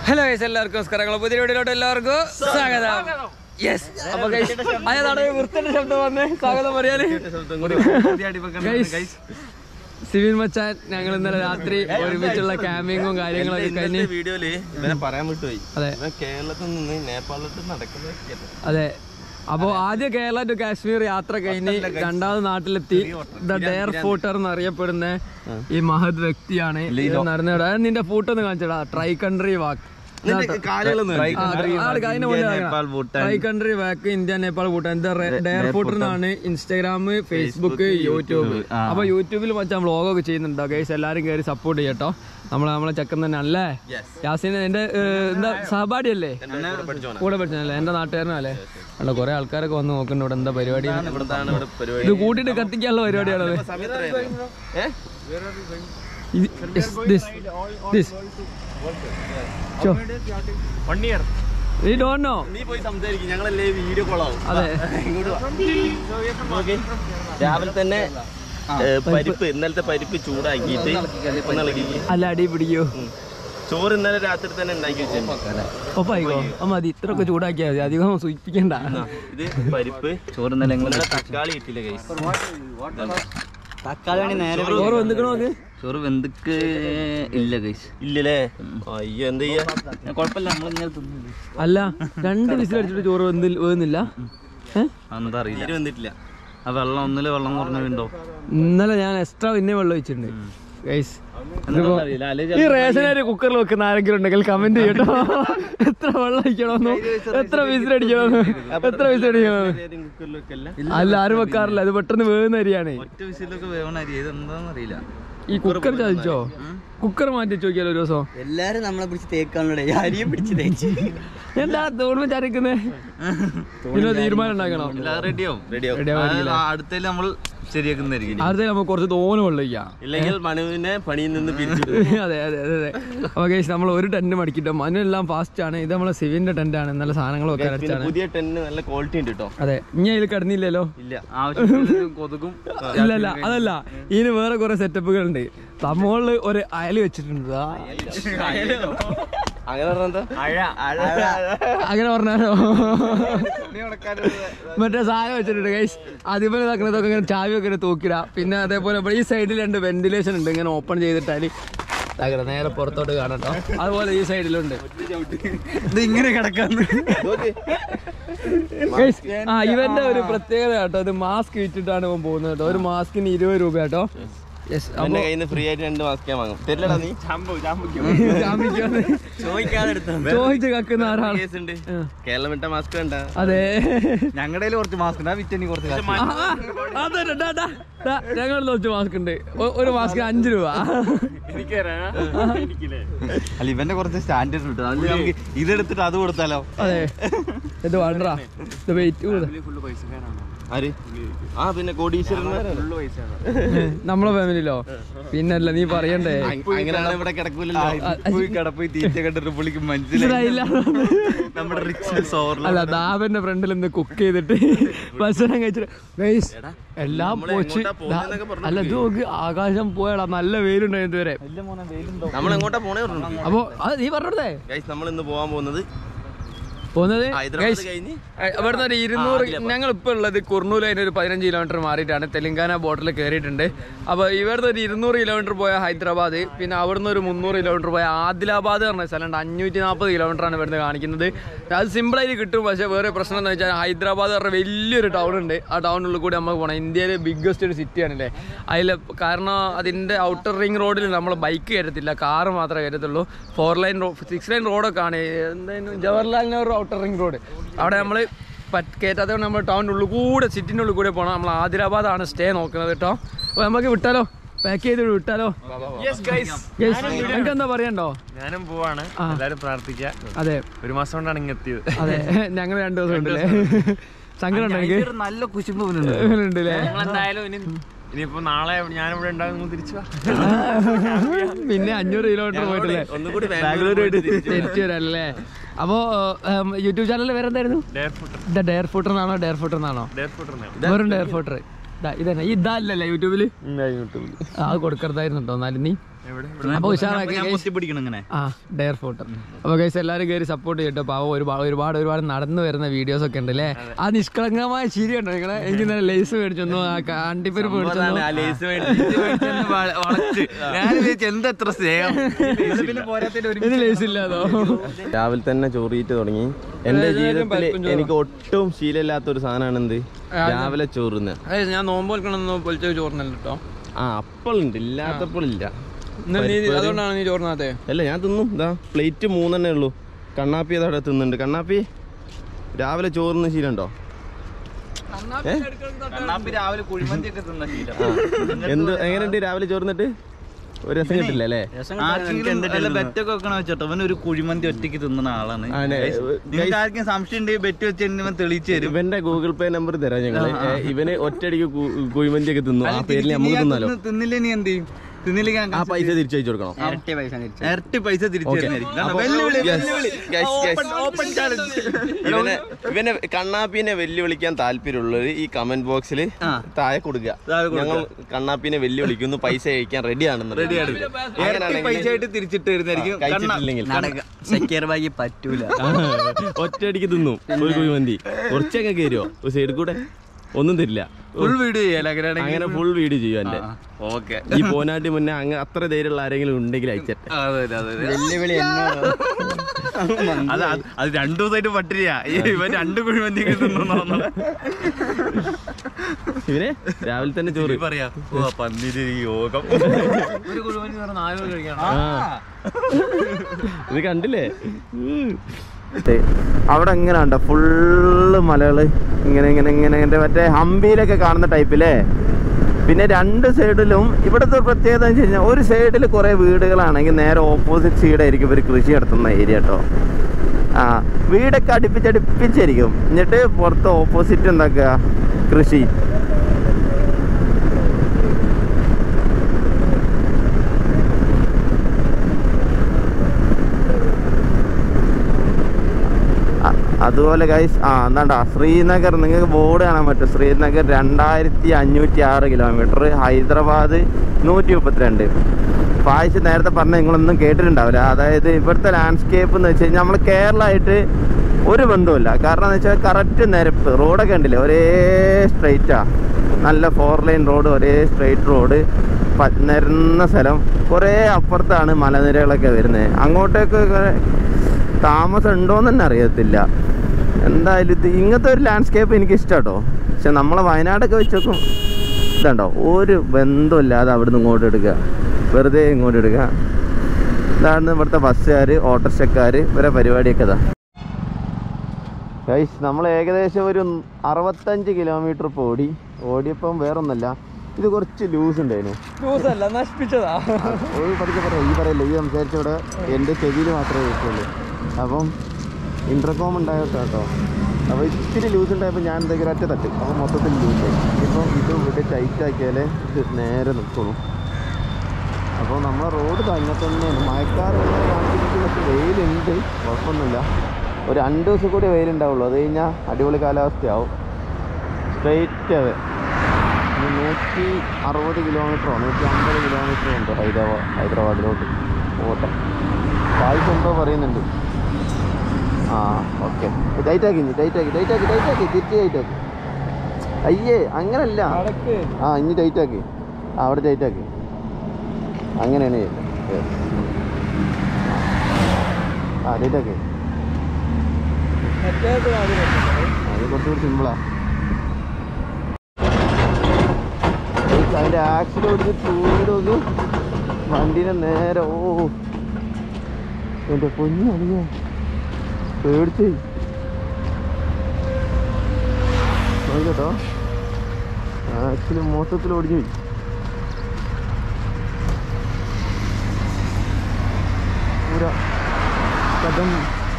Hello guys എല്ലാവർക്കും നമസ്കാരങ്ങൾ പുതിയ വീഡിയോയിലോട്ട് എല്ലാവർക്കും സ്വാഗതം യെസ് അപ്പൊ ഗൈസ് അതാണ് വൃത്തിന്റെ ശബ്ദം വന്ന് സ്വാഗതം പറയാന് Guys, സിവിൽ മച്ചാൻ ഞങ്ങൾ ഇന്നലെ രാത്രി ഒരുമിച്ചുള്ള ക്യാമ്പിങ്ങും കാര്യങ്ങളൊക്കെ കഴിഞ്ഞ് വീഡിയോയില് ഇവനെ പറയാൻ വിട്ടുപോയി അതെ ഇവൻ കേരളത്തിൽ നിന്ന് നേപ്പാളിലോട്ട് നടക്കുന്നത് അതെ അപ്പൊ ആദ്യം കേരള ടു കാശ്മീർ യാത്ര കഴിഞ്ഞ് രണ്ടാമത് നാട്ടിലെത്തി ദ ഡെയർ ഫോട്ടർ എന്നറിയപ്പെടുന്ന ഈ മഹത് വ്യക്തിയാണ് ഇത് നടന്നിട നിന്റെ ഫോട്ടോ ഒന്ന് കാണിച്ചടാ tri country walk tri country walk India Nepal Bhutan ഇത് ഡെയർ ഫോട്ടർ എന്നാണ് ഇൻസ്റ്റാഗ്രാം ഫേസ്ബുക്ക് യൂട്യൂബ് അപ്പൊ യൂട്യൂബിൽ മച്ചാൻ വ്ളോഗൊക്കെ ചെയ്യുന്നുണ്ടോ ഗൈസ് എല്ലാരും കയറി സപ്പോർട്ട് ചെയ്യട്ടോ നമ്മളെ നമ്മളെ ചെക്കൻ തന്നെ അല്ലേ യാസിൻ എന്റെ ഏഹ്, എന്താ സഹപാഠി അല്ലേ കൂടെ പഠിച്ചല്ലേ എന്റെ നാട്ടുകാരനല്ലേ അല്ല കുറെ ആൾക്കാരൊക്കെ വന്ന് നോക്കുന്നുണ്ട് ഇവിടെ എന്താ പരിപാടി ഇവിടുത്താണ് ഇവിടെ പരിപാടി ഇത് കൂട്ടിട്ട് കത്തിക്കാനുള്ള പരിപാടിയാണത് ഏ? ഇത്- this, this, this. ചോ. We don't know. നീ പോയി സംസാരിക്കും ഞങ്ങളല്ലേ വീഡിയോ കോളാവും അതെ ഇങ്ങോട്ട് വാ. നോക്ക്. രാവിലെ തന്നെ ഏ, പരിപ്പ് ഇന്നലത്തെ പരിപ്പ് ചൂടാക്കിയിട്ട് ഒന്ന് ഇളക്കി അല്ല അടി പിടിക്കോ ചോറ് ഇന്നലെ രാത്രി തന്നെ ഉണ്ടാക്കി വെച്ചിട്ടുണ്ട് ഒപ്പായിക്കോ ആ മതി ഇത്രയൊക്കെ ചൂടാക്കിയാൽ മതി അധികം സൂചിപ്പിക്കണ്ട ഇത് പരിപ്പ് ചോറ് ഇന്നലെ തക്കാളി ഇട്ടില്ല കൈസ് തക്കാളി നേരെ ചോറ് വന്നിക്കണോ അത് ചോറ് വെന്തിക്ക് ഇല്ല കൈസ് ഇല്ലല്ലേ അയ്യോ എന്ത് ചെയ്യാ കുഴപ്പമില്ല നമ്മളിങ്ങനെ തിന്നു അല്ല രണ്ട് വിസിലടിച്ചിട്ട് ചോറ് വെന്തിൽ വേകുന്നില്ല ഏ? എന്താ അറിയില്ല തീരെ വന്നിട്ടില്ല ആ വെള്ളം ഒന്നില് വെള്ളം കുറഞ്ഞുണ്ടോ ഇന്നലെ ഞാൻ എക്സ്ട്രാ പിന്നെ വെള്ളം ഒഴിച്ചിട്ടുണ്ട് ഗൈസ് അറിയില്ല അല്ലെ ഈ റേഷനരി കുക്കറിൽ വെക്കുന്ന ആരെങ്കിലും ഉണ്ടെങ്കിൽ കമന്റ് ചെയ്യട്ടോ എത്ര വെള്ളം ഒഴിക്കണമെന്ന് എത്ര വിസിലടിക്കണമെന്ന് എത്ര വിസിലടിക്കണമെന്ന് കുക്കറിലൊക്കെ അല്ല അല്ല ആരും വെക്കാറില്ല അത് പെട്ടെന്ന് വേകുന്ന അരിയാണ് ഒറ്റ വിസിലൊക്കെ വേവണ അരി ഇത് എന്താന്ന് അറിയില്ല ഈ കുക്കർ ചതിച്ചോ കുക്കർ മാറ്റി വെച്ച് നോക്കിയാലോ ഒരു ദിവസം എല്ലാരും നമ്മളെ പിടിച്ച് തേക്കാനുള്ള അരിയെ പിടിച്ച് തേച്ച് എന്താ തോന്നുമ്പോ ചരക്കുന്നേ പിന്നെ തീരുമാനം ഉണ്ടാക്കണോ റെഡിയാവും റെഡിയാവും അടുത്തേല് നമ്മൾ ശരിയാക്കുന്നതായിരിക്കും ആദ്യത്തെ നമുക്ക് കുറച്ച് തോനെ വെള്ളം ഒഴിക്കാം ഇല്ലെങ്കിൽ മനുവിനെ പണിയിൽ നിന്ന് പിരിച്ചിട്ട് അതെ അതെ അതെ അതെ അപ്പൊ ഗൈസ് നമ്മൾ ഒരു ടെന്റ് മടിക്കിട്ടോ മനു എല്ലാം ഫാസ്റ്റ് ആണ് ഇത് നമ്മളെ സിവിന്റെ ടെന്റ് ആണ് നല്ല സാധനങ്ങളൊക്കെ പിന്നെ അരച്ചാണ് പുതിയ ടെന്നിന് നല്ല ക്വാളിറ്റി ഉണ്ട് കേട്ടോ അതെ ഇനി അതിൽ കിടന്നില്ലല്ലോ ഇല്ല ആവശ്യത്തിന് കൊതുകും ഇല്ല ഇല്ല അതല്ല ഇതിന് വേറെ കുറെ സെറ്റപ്പുകൾ ഉണ്ട് തമ്മോളില് ഒരു അയല് വെച്ചിട്ടുണ്ട് ആ, അങ്ങനെ പറഞ്ഞാ അങ്ങനെ പറഞ്ഞാലോ മറ്റേ സാധനം വെച്ചിട്ടുണ്ട് ഗൈസ് അതിപോലെ ഇതാക്കുന്നതൊക്കെ ഇങ്ങനെ ചാവി ഒക്കെ ഇങ്ങനെ തൂക്കിടാ പിന്നെ അതേപോലെ ഇവിടെ ഈ സൈഡിൽ രണ്ട് വെന്റിലേഷൻ ഉണ്ട് ഇങ്ങനെ ഓപ്പൺ ചെയ്തിട്ടാല് ഇതാക്കണം, നേരെ പുറത്തോട്ട് കാണട്ടോ അതുപോലെ ഈ സൈഡിലുണ്ട് ഇത് ഇങ്ങനെ കിടക്കാന്ന് Guys, ആ ഇവന്റെ ഒരു പ്രത്യേകത കേട്ടോ ഇത് മാസ്ക് വിറ്റിട്ടാണ് ഇവൻ പോകുന്നത് കേട്ടോ ഒരു മാസ്കിന് ഇരുപത് രൂപ കേട്ടോ യെസ് എന്റെ കയ്യിൽ നിന്ന് ഫ്രീ ആയിട്ട് രണ്ട് മാസ്ക് ഞാൻ വാങ്ങും തരില്ലടാ നീ ചോദിച്ച് കക്കുന്ന ഒരാൾ കേസ് ഉണ്ട് കേരളം വിട്ട മാസ്ക് വേണ്ട അതെ ഞങ്ങളുടെ കുറച്ച് മാസ്ക് ഉണ്ട് ആ വിറ്റനി കുറച്ച് കാശ്. ആ, ആ, അതെ, ഡാ, ഡാ, ഡാ, ഞങ്ങളുടെ കുറച്ച് മാസ്ക് ഉണ്ട് ഒ- ഒരു മാസ്ക് അഞ്ച് രൂപ അല്ല ഇവന്റെ കുറച്ച് സ്റ്റാൻഡേർഡ് ഉണ്ട് അതിൽ നമുക്ക് ഇതെടുത്തിട്ട് അത് കൊടുത്താലോ അതെ ഇത് വേണ്ടടാ ഇത് വെയിറ്റ് ആര് ആ പിന്നെ കോടീശ്വരന്മാരാണ് നമ്മളെ ഫാമിലിയിലോ പിന്നല്ല നീ പറയണ്ടേ അങ്ങനെയാണ് ഇവിടെ കിടക്കൂലല്ലോ പോയി കടപ്പോയി തീറ്റ കണ്ടിട്ട് പുള്ളിക്ക് മനസ്സിലായി മനസ്സിലായില്ല നമ്മുടെ റിച്ച് സോറിൽ അല്ല ദാബന്റെ ഫ്രണ്ടിൽ നിന്ന് കുക്ക് ചെയ്തിട്ട് ഭക്ഷണം കഴിച്ചിട്ട് ഗൈസ് എല്ലാം പോച്ച് എങ്ങോട്ടാ പോകുന്നതെന്നൊക്കെ പറഞ്ഞു അല്ല ഇത് നോക്ക് ആകാശം പോയടാ നല്ല വെയിലുണ്ടായിരുന്നു ഇതുവരെ നമ്മൾ എങ്ങോട്ടാ പോണേ പറഞ്ഞു അപ്പൊ അത് നീ പറഞ്ഞോടേ ഗൈസ് നമ്മൾ ഇന്ന് പോകാൻ പോകുന്നത് പോകുന്നത് ഹൈദരാബാദ് കഴിഞ്ഞ് ഇവിടുന്ന് ഒരു ഇരുന്നൂറ് ഞങ്ങൾ ഇപ്പോൾ ഉള്ളത് കുർണൂല് അതിന് ഒരു പതിനഞ്ച് കിലോമീറ്റർ മാറിയിട്ടാണ് തെലങ്കാന ബോർഡറിൽ കയറിയിട്ടുണ്ട് അപ്പോൾ ഇവിടുന്ന് ഒരു ഇരുന്നൂറ് കിലോമീറ്റർ പോയ ഹൈദരാബാദ് പിന്നെ അവിടുന്ന് ഒരു മുന്നൂറ് കിലോമീറ്റർ പോയ ആദിലാബാദ് പറഞ്ഞ സ്ഥലമുണ്ട് അഞ്ഞൂറ്റി നാൽപ്പത് കിലോമീറ്ററാണ് ഇവിടുന്ന് കാണിക്കുന്നത് അത് സിമ്പിളായിട്ട് കിട്ടും പക്ഷേ വേറെ പ്രശ്നം എന്ന് വെച്ചാൽ ഹൈദരാബാദ് പറഞ്ഞ വലിയൊരു ടൗൺ ഉണ്ട് ആ ടൗണിനുള്ളിൽ കൂടി നമുക്ക് പോകണം ഇന്ത്യയിലെ ബിഗ്ഗസ്റ്റ് ഒരു സിറ്റിയാണല്ലേ അതിൽ കാരണം അതിൻ്റെ ഔട്ടർ റിംഗ് റോഡിൽ നമ്മൾ ബൈക്ക് കയറ്റത്തില്ല കാറ് മാത്രമേ കയറ്റത്തുള്ളൂ four lane or six lane റോഡൊക്കെ ആണ് എന്തായാലും Jawaharlal Nehru outer ring road അവിടെ നമ്മൾ കയറ്റാതെ നമ്മൾ ടൗണിൻ്റെ ഉള്ളിൽ കൂടെ സിറ്റിൻ്റെ ഉള്ളിൽ കൂടെ പോകണം നമ്മൾ ആദിലാബാദാണ് സ്റ്റേ നോക്കുന്നത് കേട്ടോ അപ്പോൾ നമുക്ക് വിട്ടാലോ പാക്ക് ചെയ്ത് വിട്ടാലോ നിങ്ങൾക്ക് എന്താ പറയണ്ടോ ഞാനും പോവാണ് ആ. എല്ലാരും പ്രാർത്ഥിക്കുക അതെ ഒരു മാസം കൊണ്ടാണ് ഇങ്ങ് എത്തിയത് അതെ ഞങ്ങൾ രണ്ടു ദിവസം ഉണ്ടല്ലേ സങ്കടം ഉണ്ടോ എനിക്ക് ഒരു നല്ല കുശുമ്പ് ഇവനുണ്ട്. ഉണ്ടല്ലേ എന്തായാലും ഇനി ഇനിയിപ്പോ നാളെ ഞാനിവിടെ ഉണ്ടാകും നിങ്ങൾ തിരിച്ചു വാ പിന്നെ അഞ്ഞൂറ് കിലോമീറ്റർ പോയിട്ടല്ലേ ഒന്നുകൂടി ബാംഗ്ലൂരുമായിട്ട് തിരിച്ചു വരാല്ലേ അപ്പോ യൂട്യൂബ് ചാനലിൽ വേറെ എന്തായിരുന്നു ഡെയർ ഫുട്ടർ ഇതാ ഡെയർ ഫുട്ടർ എന്നാണോ ഡെയർ ഫുട്ടർ എന്നാണോ ഡെയർ ഫുട്ടർ വെറും ഡെയർ ഫുട്ടർ ഇതന്നെ ഇതല്ലല്ലേ യൂട്യൂബില് ആ, അത് കൊടുക്കരുതായിരുന്നു കേട്ടോ എന്നാലും നീ അപ്പൊ ഉഷാറാക്കി ഞാൻ guys. പൊത്തി പിടിക്കണം ഇങ്ങനെ ആ ഡെയർ ഫോട്ടോ അപ്പൊ ഗൈസ് എല്ലാവരും കയറി സപ്പോർട്ട് ചെയ്തിട്ടോ പാവം ഒരുപാട് ഒരുപാട് ഒരുപാട് നടന്നു വരുന്ന വീഡിയോസ് ഒക്കെ ഉണ്ട് അല്ലേ ആ നിഷ്കളങ്കമായ ചിരി ഉണ്ടോ നിങ്ങളെ എനിക്ക് ഇന്നലെ ലേസ് മേടിച്ചൊന്നു ആ കാണ്ടിപ്പരിപ്പ് മേടിച്ചൊന്നു ആ ലേസ് മേടിച്ച് വള- വളച്ച് ഞാൻ വിചാരിച്ചു എന്താ എത്ര സ്നേഹം ഇത് പിന്നെ പോരാത്തിന്റെ ഒരു ഇത് ലേസ് ഇല്ലാതോ രാവിലെ തന്നെ ചോറിയിട്ട് തുടങ്ങി എന്റെ ഏതായാലും ജീവിതത്തിൽ പരിപ്പും ചോറും. എനിക്ക് ഒട്ടും ശീലമില്ലാത്ത ഒരു സാധനമാണ് എന്ത് രാവിലെ ചോറുന്ന് അതെ ഞാൻ നോമ്പ് വെക്കണമെന്ന് പൊലിച്ച ചോറിനല്ല കേട്ടോ ആ അപ്പോഴുണ്ട് ഇല്ലാത്തപ്പോഴില്ല ഇന്ന് നീ അതുകൊണ്ടാണ് നീ ചോറിനകത്തെ അല്ല ഞാൻ തിന്നും ഇതാ പ്ലേറ്റ് മൂന്നെണ്ണേ ഉള്ളൂ കണ്ണാപ്പി അതവിടെ തിന്നുന്നുണ്ട് കണ്ണാപ്പി രാവിലെ ചോറിന് ശീലമുണ്ടോ കണ്ണാപ്പി രാവിലെ കുഴിമന്തി ഒക്കെ തിന്ന ശീലം എന്ത് എങ്ങനെയുണ്ട് രാവിലെ ചോറിന്നിട്ട് ഒരു രസം കിട്ടില്ല അല്ലേ ആർക്കെങ്കിലും വല്ല ബെറ്റൊക്കെ വെക്കണ വെച്ചോട്ടോ അവൻ ഒരു കുഴിമന്തി ഒറ്റയ്ക്ക് തിന്നുന്ന ആളാണ് ആണ്. Guys, നിങ്ങൾക്ക് ആർക്കും സംശയം ഉണ്ടെങ്കിൽ ബെറ്റ് വെച്ചിട്ടുണ്ടെങ്കിൽ ഇവൻ തെളിയിച്ചു തരും ഇവന്റെ ഗൂഗിൾ പേ നമ്പർ തരാം ഞങ്ങള് ഏ, ഇവന് ഒറ്റയടിക്ക് കു- കുഴിമന്തി ഒക്കെ തിന്നു ആ പേരിൽ നമുക്ക് തിന്നാലോ തിന്നില്ല നീ എന്ത് ചെയ്യും തിന്നില്ലെങ്കിൽ ആ പൈസ തിരിച്ചു അയച്ചു കൊടുക്കണം ഇരട്ടി പൈസ തിരിച്ചു Okay. തരുന്നതായിരിക്കും കാരണം അപ്പൊ- വെല്ലുവിളി Yes, വെല്ലുവിളി yes, yes. Open- open challenge. ഇവനെ ഇവനെ കണ്ണാപ്പിനെ വെല്ലുവിളിക്കാൻ താല്പര്യമുള്ളവർ ഈ കമന്റ് ബോക്സിൽ ആ. താഴെ കൊടുക്കുക താഴെ കൊടുക്കുക. ഞങ്ങൾ കണ്ണാപ്പിനെ വെല്ലുവിളിക്കുന്നു പൈസ അയക്കാൻ റെഡിയാണെന്ന് റെഡിയാണ് ഇരട്ടി പൈസ ആയിട്ട് തിരിച്ചിട്ട് തരുന്നതായിരിക്കും കണ്ണ- കഴിച്ചിട്ടില്ലെങ്കിൽ സെക്യൂർ ബാഗി പറ്റൂല ആ, ഒറ്റയടിക്ക് തിന്നും ഒരു കുഴിമന്തി കുറച്ചൊക്കെ കയറിയോ ഒരു സൈഡിൽ കൂടെ ഒന്നും തരില്ല ഫുൾ വീഡിയോ ചെയ്യാലോ അങ്ങനെയാണെങ്കിൽ അങ്ങനെ ഫുൾ വീഡിയോ ചെയ്യും എന്റെ ഓക്കെ ഈ പോനാട്ടി മുന്നേ അങ്ങ് അത്ര ധൈര്യമുള്ള ആരെങ്കിലും ഉണ്ടെങ്കിൽ അയച്ചിട്ട് അതെ അതെ അതെ വെല്ലുവിളി എന്നോടോ അത് അത് അത് രണ്ടു ദിവസമായിട്ട് പട്ടിരിയാ ഈ ഇവൻ രണ്ട് കുഴിമന്തി തിന്നു ഇവനെ രാവിലെ തന്നെ ചോറ് പറയാ ഓ പന്നിരി യോഗം ഒരു കുഴിമന്തി പറഞ്ഞ നാല് പേര് കഴിക്കണം ആ. ഇത് കണ്ടില്ലേ അവിടെ എങ്ങനെ ഉണ്ടോ ഫുള്ള് മലകള് ഇങ്ങനെ ഇങ്ങനെ ഇങ്ങനെ ഇങ്ങനെ മറ്റേ ഹംപിയിലൊക്കെ കാണുന്ന ടൈപ്പില്ലേ പിന്നെ രണ്ട് സൈഡിലും ഇവിടുത്തെ ഒരു പ്രത്യേകത എന്ന് വെച്ച് കഴിഞ്ഞാൽ ഒരു സൈഡിൽ കുറേ വീടുകളാണെങ്കിൽ നേരെ ഓപ്പോസിറ്റ് സൈഡായിരിക്കും ഇവർ കൃഷി നടത്തുന്ന ഏരിയ കേട്ടോ ആ വീടൊക്കെ അടുപ്പിച്ചടുപ്പിച്ചായിരിക്കും എന്നിട്ട് പുറത്ത് ഓപ്പോസിറ്റ് എന്താക്കുക കൃഷി അ- അതുപോലെ ഗൈസ് ആ എന്താണ്ടാ ശ്രീനഗർ നിങ്ങൾക്ക് ബോർഡ് കാണാൻ പറ്റും ശ്രീനഗർ രണ്ടായിരത്തി അഞ്ഞൂറ്റി ആറ് കിലോമീറ്റർ ഹൈദരാബാദ് നൂറ്റി മുപ്പത്തിരണ്ട് പായസ് നേരത്തെ പറഞ്ഞ നിങ്ങളൊന്നും കേട്ടിട്ടുണ്ടാവില്ല അതായത് ഇവിടുത്തെ ലാൻഡ്സ്കേപ്പ് എന്ന് വെച്ച് കഴിഞ്ഞാൽ നമ്മൾ കേരളമായിട്ട് ഒരു ബന്ധവുമില്ല കാരണം എന്ന് വെച്ചാൽ കറക്റ്റ് നിരപ്പ് റോഡൊക്കെ ഉണ്ടല്ലേ ഒരേ സ്ട്രെയിറ്റാ നല്ല ഫോർ ലൈൻ റോഡ് ഒരേ സ്ട്രെയിറ്റ് റോഡ് നിരന്ന സ്ഥലം കുറേ അപ്പുറത്താണ് മലനിരകളൊക്കെ വരുന്നത് അങ്ങോട്ടേക്ക് താമസം ഉണ്ടോന്ന് തന്നെ അറിയത്തില്ല എന്തായാലും ഇത് ഇങ്ങനത്തെ ഒരു ലാൻഡ്സ്കേപ്പ് എനിക്ക് ഇഷ്ടാട്ടോ പക്ഷെ നമ്മളെ വയനാടൊക്കെ വെച്ച് നോക്കും ഇതുണ്ടോ ഒരു ബന്ധമില്ലാതെ അവിടുന്ന് ഇങ്ങോട്ട് എടുക്കുക വെറുതെ ഇങ്ങോട്ട് എടുക്കുക ഇതാണ് ഇവിടുത്തെ ബസ്സുകാർ ഓട്ടോറിക്ഷക്കാർ ഇവരെ പരിപാടിയൊക്കെ ഇതാ ഗൈസ് നമ്മൾ ഏകദേശം ഒരു അറുപത്തഞ്ച് കിലോമീറ്റർ ഇപ്പോൾ ഓടി ഓടിയപ്പം വേറൊന്നല്ല ഇത് കുറച്ച് ലൂസ് ഉണ്ടായിരുന്നു ജ്യൂസല്ല നശിപ്പിച്ചതാ ഒരു പതുക്കെ പറയാം ഈ പറയല്ലേ ഈ സംസാരിച്ചവിടെ എൻ്റെ ചെവിയിൽ മാത്രമേ കേൾക്കുള്ളൂ അപ്പം ഇൻ്റർകോം ഉണ്ടായിട്ട് കേട്ടോ അപ്പോൾ ഇത്തിരി ലൂസ് ഉണ്ടായപ്പോൾ ഞാൻ എന്തെങ്കിലും ഒറ്റ തട്ട് അപ്പോൾ മൊത്തത്തിൽ ലൂസായി ഇപ്പം ഇത് ഇവിടെ ടൈറ്റ് ആക്കിയാലേ ഇത് നേരെ നിൽക്കുള്ളൂ അപ്പോൾ നമ്മളെ റോഡ് തന്നെ തന്നെയാണ് മഴക്കാലം കാണിച്ചിട്ട് പക്ഷേ വെയിലുണ്ട് കുഴപ്പമൊന്നുമില്ല ഒരു രണ്ട് ദിവസം കൂടി വെയിലുണ്ടാവുള്ളൂ അത് കഴിഞ്ഞാൽ അടിപൊളി കാലാവസ്ഥയാവും സ്ട്രെയിറ്റ് അവേ ഇനി നൂറ്റി അറുപത് കിലോമീറ്ററോ നൂറ്റി അമ്പത് കിലോമീറ്ററോ ഉണ്ട് ഹൈദരാബാദ് ഹൈദരാബാദിലോട്ട് ഓട്ടം വായിസ് എന്തോ പറയുന്നുണ്ട് ആ ഓക്കെ ടൈറ്റ് ആക്കി ഇനി ടൈറ്റ് ആക്കി ടൈറ്റ് ആക്കി ടൈറ്റ് ആക്കി തിരിച്ച് ടൈറ്റ് ആക്കി അയ്യേ അങ്ങനല്ല ആ ഇനി ടൈറ്റ് ആക്കി ആ അവിടെ ടൈറ്റ് ആക്കി അങ്ങനെയാണ് ചെയ്യുന്നത്. Yes. ആ ടൈറ്റ് ആക്കി അത് കുറച്ചുകൂടി സിമ്പിളാ അതിന്റെ ആക്സിൽ ഓടിച്ച് ചൂടൊന്ന് വണ്ടീനെ നേരെ ഓ എന്റെ പൊന്നു അറിയാ പേടിച്ച് കേട്ടോ ആക്സിൽ മൊത്തത്തിൽ ഓടിച്ചു പോയി പൂര കഥം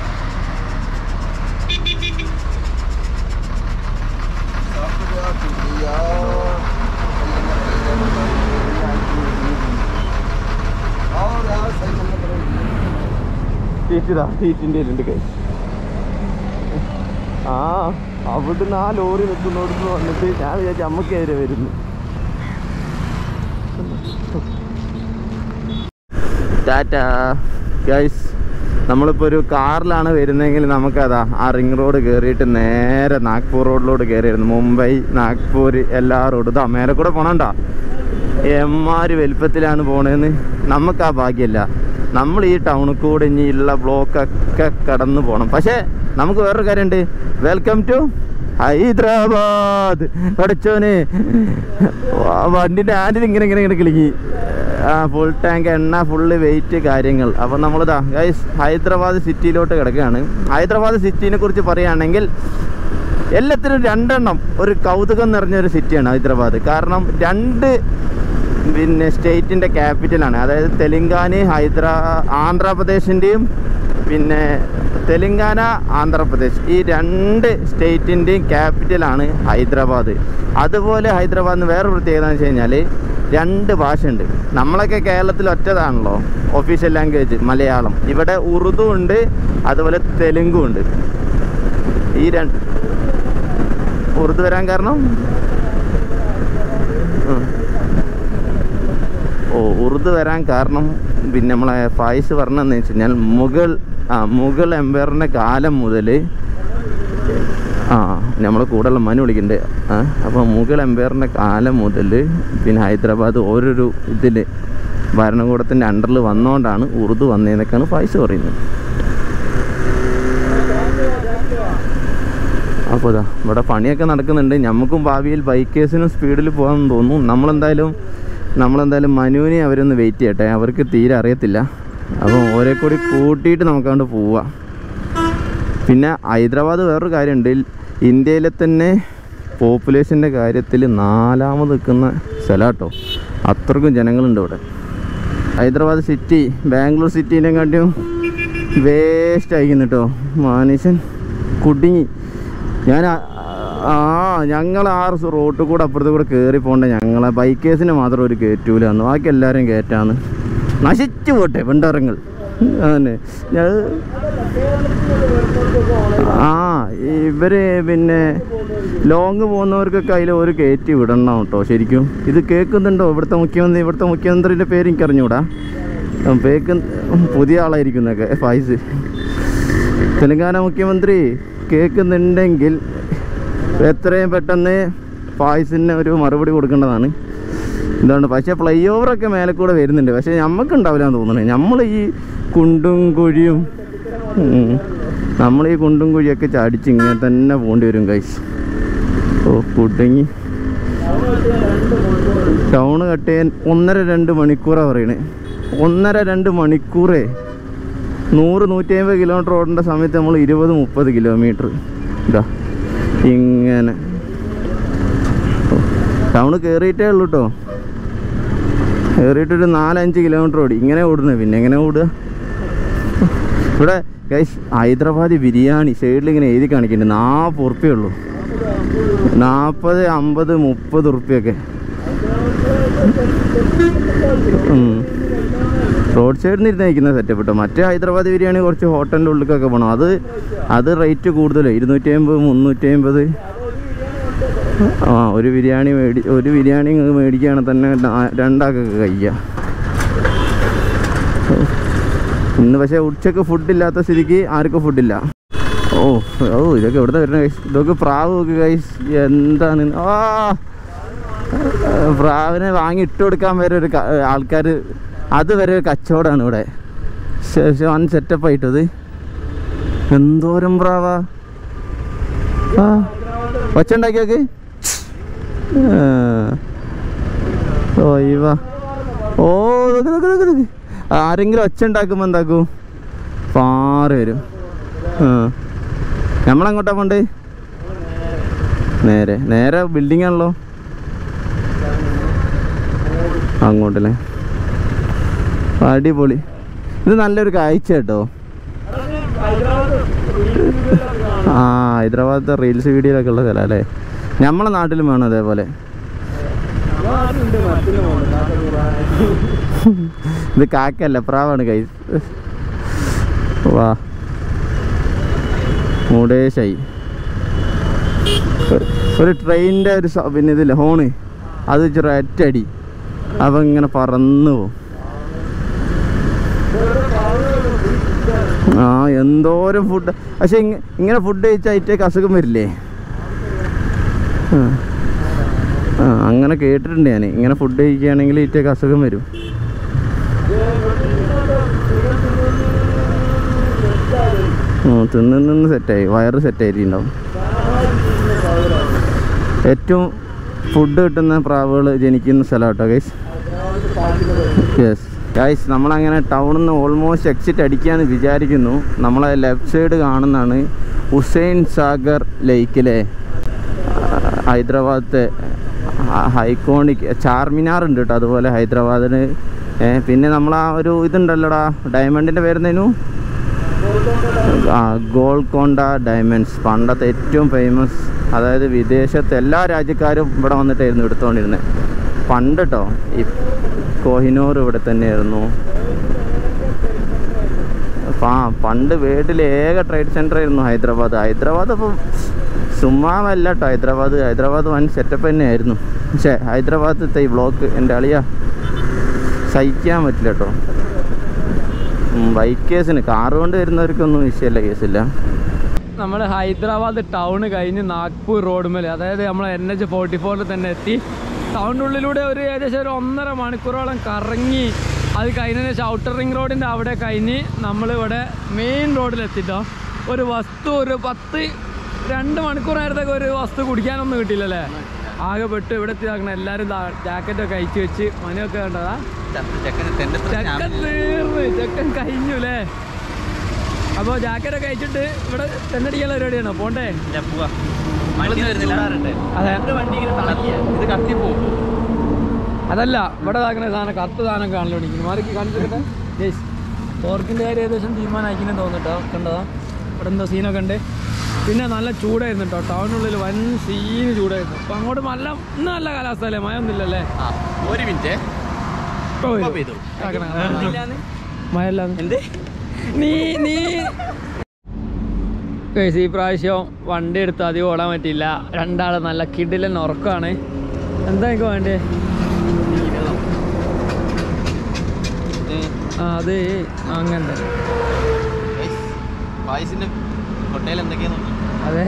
സീറ്റിതാ സീറ്റിൻ്റെ ഉണ്ട് കൈ ആ അവിടുന്ന് ആ ലോറി നിൽക്കുന്നോടത്ത് വന്നിട്ട് ഞാൻ വിചാരിച്ചു അമ്മക്കെതിരെ വരുന്നു ടാറ്റാ ഗൈസ് നമ്മളിപ്പോൾ ഒരു കാറിലാണ് വരുന്നതെങ്കിൽ നമുക്കതാ ആ റിംഗ് റോഡ് കയറിയിട്ട് നേരെ നാഗ്പൂർ റോഡിലോട്ട് കയറിയിരുന്നു മുംബൈ നാഗ്പൂർ എല്ലാ റോഡും ഇതാ മേലെ കൂടെ പോണണ്ട എമ്മാര് വലുപ്പത്തിലാണ് പോണതെന്ന് നമുക്ക് ആ ഭാഗ്യമില്ല നമ്മൾ ഈ ടൗണിൽ കൂടെ ഇനി ഉള്ള ബ്ലോക്കൊക്കെ കടന്നു പോകണം പക്ഷേ നമുക്ക് വേറൊരു കാര്യമുണ്ട് വെൽക്കം ടു ഹൈദരാബാദ് പഠിച്ചോന് വണ്ടിൻ്റെ ആൻഡിൽ ഇങ്ങനെ ഇങ്ങനെ ഇങ്ങനെ കിളിങ്ങി ആ ഫുൾ ടാങ്ക് എണ്ണ ഫുള്ള് വെയിറ്റ് കാര്യങ്ങൾ അപ്പം നമ്മളിതാ ഗൈസ് ഹൈദരാബാദ് സിറ്റിയിലോട്ട് കിടക്കുകയാണ് ഹൈദരാബാദ് സിറ്റിനെ കുറിച്ച് പറയുകയാണെങ്കിൽ എല്ലാത്തിനും രണ്ടെണ്ണം ഒരു കൗതുകം നിറഞ്ഞ ഒരു സിറ്റിയാണ് ഹൈദരാബാദ് കാരണം രണ്ട് പിന്നെ സ്റ്റേറ്റിൻ്റെ ക്യാപിറ്റലാണ് അതായത് തെലുങ്കാന ഹൈദരാ ആന്ധ്രാപ്രദേശിൻ്റെയും പിന്നെ തെലുങ്കാന ആന്ധ്രാപ്രദേശ് ഈ രണ്ട് സ്റ്റേറ്റിൻ്റെയും ക്യാപിറ്റലാണ് ഹൈദരാബാദ് അതുപോലെ ഹൈദരാബാദിന് വേറെ പ്രത്യേകത എന്ന് വെച്ച് കഴിഞ്ഞാൽ രണ്ട് ഭാഷയുണ്ട് നമ്മളൊക്കെ കേരളത്തിൽ ഒറ്റതാണല്ലോ ഒഫീഷ്യൽ ലാംഗ്വേജ് മലയാളം ഇവിടെ ഉറുദു ഉണ്ട് അതുപോലെ തെലുങ്കും ഉണ്ട് ഈ രണ്ട് ഉറുദു വരാൻ കാരണം ഉം. ഓ ഉറുദു വരാൻ കാരണം പിന്നെ നമ്മളെ ഫായിസ് പറഞ്ഞതെന്ന് വെച്ച് കഴിഞ്ഞാൽ മുഗൾ ആ മുഗൾ എംപയറിൻ്റെ കാലം മുതൽ ആ നമ്മളെ കൂടെയുള്ള മനു വിളിക്കുന്നുണ്ട് ആ അപ്പോൾ മുഗൾ എംപയറിൻ്റെ കാലം മുതൽ പിന്നെ ഹൈദരാബാദ് ഓരോരു ഇതിൽ ഭരണകൂടത്തിൻ്റെ അണ്ടറിൽ വന്നുകൊണ്ടാണ് ഉറുദു വന്നതെന്നൊക്കെയാണ് ഫായിസ് പറയുന്നത് അപ്പോൾ ഇതാ ഇവിടെ പണിയൊക്കെ നടക്കുന്നുണ്ട് നമുക്കും ഭാവിയിൽ ബൈക്കേഴ്സിനും സ്പീഡിൽ പോകാൻ തോന്നും നമ്മളെന്തായാലും നമ്മളെന്തായാലും മനുവിനെ അവരൊന്ന് വെയിറ്റ് ചെയ്യട്ടെ അവർക്ക് തീരെ അറിയത്തില്ല അപ്പോൾ ഓരോ കൂടി കൂട്ടിയിട്ട് നമുക്കങ്ങോട്ട് പോവാം പിന്നെ ഹൈദരാബാദ് വേറൊരു കാര്യമുണ്ട് ഇന്ത്യയിലെ തന്നെ പോപ്പുലേഷൻ്റെ കാര്യത്തിൽ നാലാമത് നിൽക്കുന്ന സ്ഥലമാട്ടോ അത്രക്കും ജനങ്ങളുണ്ട് ഇവിടെ ഹൈദരാബാദ് സിറ്റി ബാംഗ്ലൂർ സിറ്റീനെ കാട്ടിയും വേസ്റ്റ് അയക്കുന്നു കേട്ടോ മനുഷ്യൻ കുടുങ്ങി ഞാൻ ആ- ആ ഞങ്ങൾ ആ റോട്ടിൽ കൂടെ അപ്പുറത്ത് കൂടെ കയറി പോകണ്ട ഞങ്ങളെ ബൈക്കേഴ്സിന് മാത്രം ഒരു കയറ്റൂലാന്ന് ബാക്കി എല്ലാവരും കയറ്റാന്ന് നശിച്ചു പോട്ടെ പെണ്ടറങ്ങൾ അതന്നെ ഞാൻ ആ ഇവര് പിന്നെ ലോങ് പോകുന്നവർക്കൊക്കെ അതിൽ ഒരു കയറ്റി വിടണം കേട്ടോ ശരിക്കും ഇത് കേൾക്കുന്നുണ്ടോ ഇവിടുത്തെ മുഖ്യമന്ത്രി ഇവിടുത്തെ മുഖ്യമന്ത്രിയുടെ പേര് എനിക്ക് അറിഞ്ഞൂടാ പേക്ക് പുതിയ ആളായിരിക്കുന്നൊക്കെ ഫൈസ് തെലങ്കാന മുഖ്യമന്ത്രി കേൾക്കുന്നുണ്ടെങ്കിൽ എത്രയും പെട്ടെന്ന് ഫായിസിന് ഒരു മറുപടി കൊടുക്കേണ്ടതാണ് എന്താണ് പക്ഷേ ഫ്ലൈ ഓവറൊക്കെ മേലെ കൂടെ വരുന്നുണ്ട് പക്ഷേ നമുക്ക് ഉണ്ടാവില്ല എന്ന് തോന്നുന്നത് നമ്മൾ ഈ കുണ്ടും കുഴിയും ഉം, നമ്മൾ ഈ കുണ്ടും കുഴിയൊക്കെ ചാടിച്ച് ഇങ്ങനെ തന്നെ പോകേണ്ടി വരും കൈസ് ഓ കുടുങ്ങി ടൗണ് കട്ട് ചെയ്യാൻ ഒന്നര രണ്ട് മണിക്കൂറാണ് പറയണേ ഒന്നര രണ്ട് മണിക്കൂറേ നൂറ് നൂറ്റി അമ്പത് കിലോമീറ്റർ ഓടേണ്ട സമയത്ത് നമ്മൾ ഇരുപത് മുപ്പത് കിലോമീറ്റർ ഇതാ ഇങ്ങനെ ടൗണ് കയറിയിട്ടേ ഉള്ളൂ കേട്ടോ കയറിയിട്ടൊരു നാലഞ്ച് കിലോമീറ്റർ ഓടി ഇങ്ങനെ ഓടുന്നത് പിന്നെ എങ്ങനെ ഓടുക ഇവിടെ ഗൈസ് ഹൈദരാബാദ് ബിരിയാണി സൈഡിൽ ഇങ്ങനെ എഴുതി കാണിക്കുന്നുണ്ട് നാൽപ്പത് ഉറുപ്പ്യേ ഉള്ളൂ നാൽപ്പത് അമ്പത് മുപ്പത് ഉറുപ്പ്യൊക്കെ റോഡ് സൈഡിൽ നിന്ന് ഇരുന്ന് കഴിക്കുന്ന സെറ്റപ്പ് കേട്ടോ മറ്റേ ഹൈദരാബാദ് ബിരിയാണി കുറച്ച് ഹോട്ടലിൻ്റെ ഉള്ളിലേക്കൊക്കെ പോകണം അത് അത് റേറ്റ് കൂടുതലാണ് ഇരുന്നൂറ്റി അമ്പത് മുന്നൂറ്റി അമ്പത് ആ ഒരു ബിരിയാണി മേടി ഒരു ബിരിയാണി ഇങ്ങ് മേടിക്കുകയാണെങ്കിൽ തന്നെ നാ- രണ്ടാൾക്കൊക്കെ കഴിക്കുക ഇന്ന് പക്ഷേ ഉച്ചക്ക് ഫുഡില്ലാത്ത സ്ഥിതിക്ക് ആർക്കും ഫുഡില്ല ഓ ഓ ഇതൊക്കെ എവിടെ വരുന്ന കൈസ് ഇതൊക്കെ പ്രാവ് നോക്ക് കൈസ് എന്താണ് ആ പ്രാവിനെ വാങ്ങി ഇട്ട് കൊടുക്കാൻ വരെ ഒരു ആൾക്കാർ അത് വരെ ഒരു കച്ചവടമാണ് ഇവിടെ ശേഷം വൻ സെറ്റപ്പ് ആയിട്ടത് എന്തോരം പ്രാവാ ആ ഒച്ച ഉണ്ടാക്കി നോക്ക് ആ. ഓ ഇവ ഓ നോക്ക് നോക്ക് നോക്ക് നോക്ക് ആരെങ്കിലും ഒച്ച ഉണ്ടാക്കുമ്പോൾ എന്താക്കും പാറ് വരും ആ നമ്മളെങ്ങോട്ടാ പോണ്ട് നേരെ നേരെ ബിൽഡിംഗ് ആണല്ലോ അങ്ങോട്ടല്ലേ അടിപൊളി ഇത് നല്ലൊരു കാഴ്ച കേട്ടോ ആ ഹൈദരാബാദത്തെ റീൽസ് വീഡിയോയിലൊക്കെ ഉള്ള സ്ഥലം അല്ലേ നമ്മളെ നാട്ടിലും വേണം അതേപോലെ ഇത് കാക്കല്ല പ്രാവാണ് കൈ വാ മുടേശായി ഒരു ട്രെയിനിൻ്റെ ഒരു സ- പിന്നെ ഇതില്ല ഹോണ് അത് വെച്ചൊരു ഒറ്റടി അപ്പം ഇങ്ങനെ പറന്നു പോവും ആ എന്തോരം ഫുഡ് പക്ഷെ ഇങ്ങ- ഇങ്ങനെ ഫുഡ് കഴിച്ചാൽ ഇറ്റേക്ക് അസുഖം വരില്ലേ ആ. ആ അങ്ങനെ കേട്ടിട്ടുണ്ട് ഞാൻ ഇങ്ങനെ ഫുഡ് കഴിക്കുകയാണെങ്കിൽ ഇറ്റേക്ക് അസുഖം വരും ആ, തിന്ന് നിന്ന് സെറ്റായി വയറ് സെറ്റായിട്ടുണ്ടാവും ഏറ്റവും ഫുഡ് കിട്ടുന്ന പ്രാവുകൾ ജനിക്കുന്ന സ്ഥലം കേട്ടോ ഗൈസ് യെസ് ഗൈസ് നമ്മളങ്ങനെ ടൗണിൽ നിന്ന് ഓൾമോസ്റ്റ് എക്സിറ്റ് അടിക്കാന്ന് വിചാരിക്കുന്നു നമ്മളെ ലെഫ്റ്റ് സൈഡ് കാണുന്നതാണ് ഹുസൈൻ സാഗർ ലേക്കിലെ ഹൈദരാബാദത്തെ ഹൈക്കോണിക് ചാർമിനാർ ഉണ്ട് കേട്ടോ അതുപോലെ ഹൈദരാബാദിന് ഏ, പിന്നെ നമ്മൾ ആ ഒരു ഇതുണ്ടല്ലോടാ ഡയമണ്ടിൻ്റെ പേരെന്തേനു ആ ഗോൾക്കൊണ്ട ഡയമണ്ട്സ് പണ്ടത്തെ ഏറ്റവും ഫേമസ് അതായത് വിദേശത്തെ എല്ലാ രാജ്യക്കാരും ഇവിടെ വന്നിട്ടായിരുന്നു എടുത്തുകൊണ്ടിരുന്നത് പണ്ട് കേട്ടോ ഈ കോഹിനൂർ ഇവിടെ തന്നെയായിരുന്നു ആ പണ്ട് വേൾഡിലെ ഏക ട്രേഡ് സെൻ്റർ ആയിരുന്നു ഹൈദരാബാദ് ഹൈദരാബാദ് അപ്പം സുമ്മാവല്ല കേട്ടോ ഹൈദരാബാദ് ഹൈദരാബാദ് വൻ സെറ്റപ്പ് തന്നെയായിരുന്നു പക്ഷേ ഹൈദരാബാദത്തെ ഈ ബ്ലോക്ക് എൻ്റെ അളിയ സഹിക്കാൻ പറ്റില്ല കേട്ടോ ബൈക്ക് കേസിന് കാറ് കൊണ്ട് വരുന്നവർക്കൊന്നും വിഷയമല്ല കേസില്ല നമ്മൾ ഹൈദരാബാദ് ടൗൺ കഴിഞ്ഞ് നാഗ്പൂർ റോഡ് മേലെ അതായത് നമ്മൾ എൻ എച്ച് ഫോർട്ടി ഫോറിൽ തന്നെ എത്തി ടൗണിൻ്റെ ഉള്ളിലൂടെ ഒരു ഏകദേശം ഒരു ഒന്നര മണിക്കൂറോളം കറങ്ങി അത് കഴിഞ്ഞതിന് ശേഷം ഔട്ടർ റിംഗ് റോഡിൻ്റെ അവിടെ കഴിഞ്ഞ് നമ്മളിവിടെ മെയിൻ റോഡിലെത്തിട്ടോ ഒരു വസ്തു ഒരു പത്ത് രണ്ട് മണിക്കൂർ നേരത്തേക്ക് ഒരു വസ്തു കുടിക്കാനൊന്നും കിട്ടിയില്ലല്ലേ ആകെ പെട്ട് ഇവിടെ എത്തിയാക്കണം എല്ലാവരും ജാക്കറ്റൊക്കെ അയച്ചു വെച്ച് മനയൊക്കെ കണ്ടതാ ചെക്കൻ തീർന്ന് ചെക്കൻ കഴിഞ്ഞു അല്ലേ അപ്പോൾ ജാക്കറ്റൊക്കെ അയച്ചിട്ട് ഇവിടെ തെന്നടിക്കാനുള്ള പരിപാടിയാണോ പോണ്ടേ അതെ ഇത് കത്തിപ്പോവും അതല്ല ഇവിടെ ഇതാക്കണ സാധനം കറുത്ത സാധനം കാണല്ലോ എനിക്ക് മാറിക്ക് കാണിച്ചിട്ടെ ജയ്സ് പോർക്കിൻ്റെ കാര്യം ഏകദേശം തീരുമാനമാക്കിനെ തോന്നുട്ടോ കണ്ടതാ ഇവിടെ എന്തോ സീനൊക്കെ ഉണ്ട് പിന്നെ നല്ല ചൂടായിരുന്നു കേട്ടോ ടൗണിനുള്ളിൽ വൻ സീന് ചൂടായിരുന്നു അപ്പം അങ്ങോട്ട് നല്ല ഇന്ന് നല്ല കാലാവസ്ഥ അല്ലേ മഴ ഒന്നുമില്ലല്ലേ ആ ഒരു മിനിറ്റ് ഇപ്പൊ വരും. പെയ്തു. ആക്കണ, ആക്കണ. മഴയില്ലാന്ന്. നീ നീ ഗയ്സ്, ഈ പ്രാവശ്യം വണ്ടി എടുത്ത് അധികം ഓടാൻ പറ്റിയില്ല രണ്ടാള് നല്ല കിടിലൻ ഉറക്കമാണ് എന്താ എനിക്ക് വേണ്ടേ ആ അത് അങ്ങനെ പായസിന്റെ കൊട്ടയിൽ എന്തൊക്കെയാ നോക്കി അതെ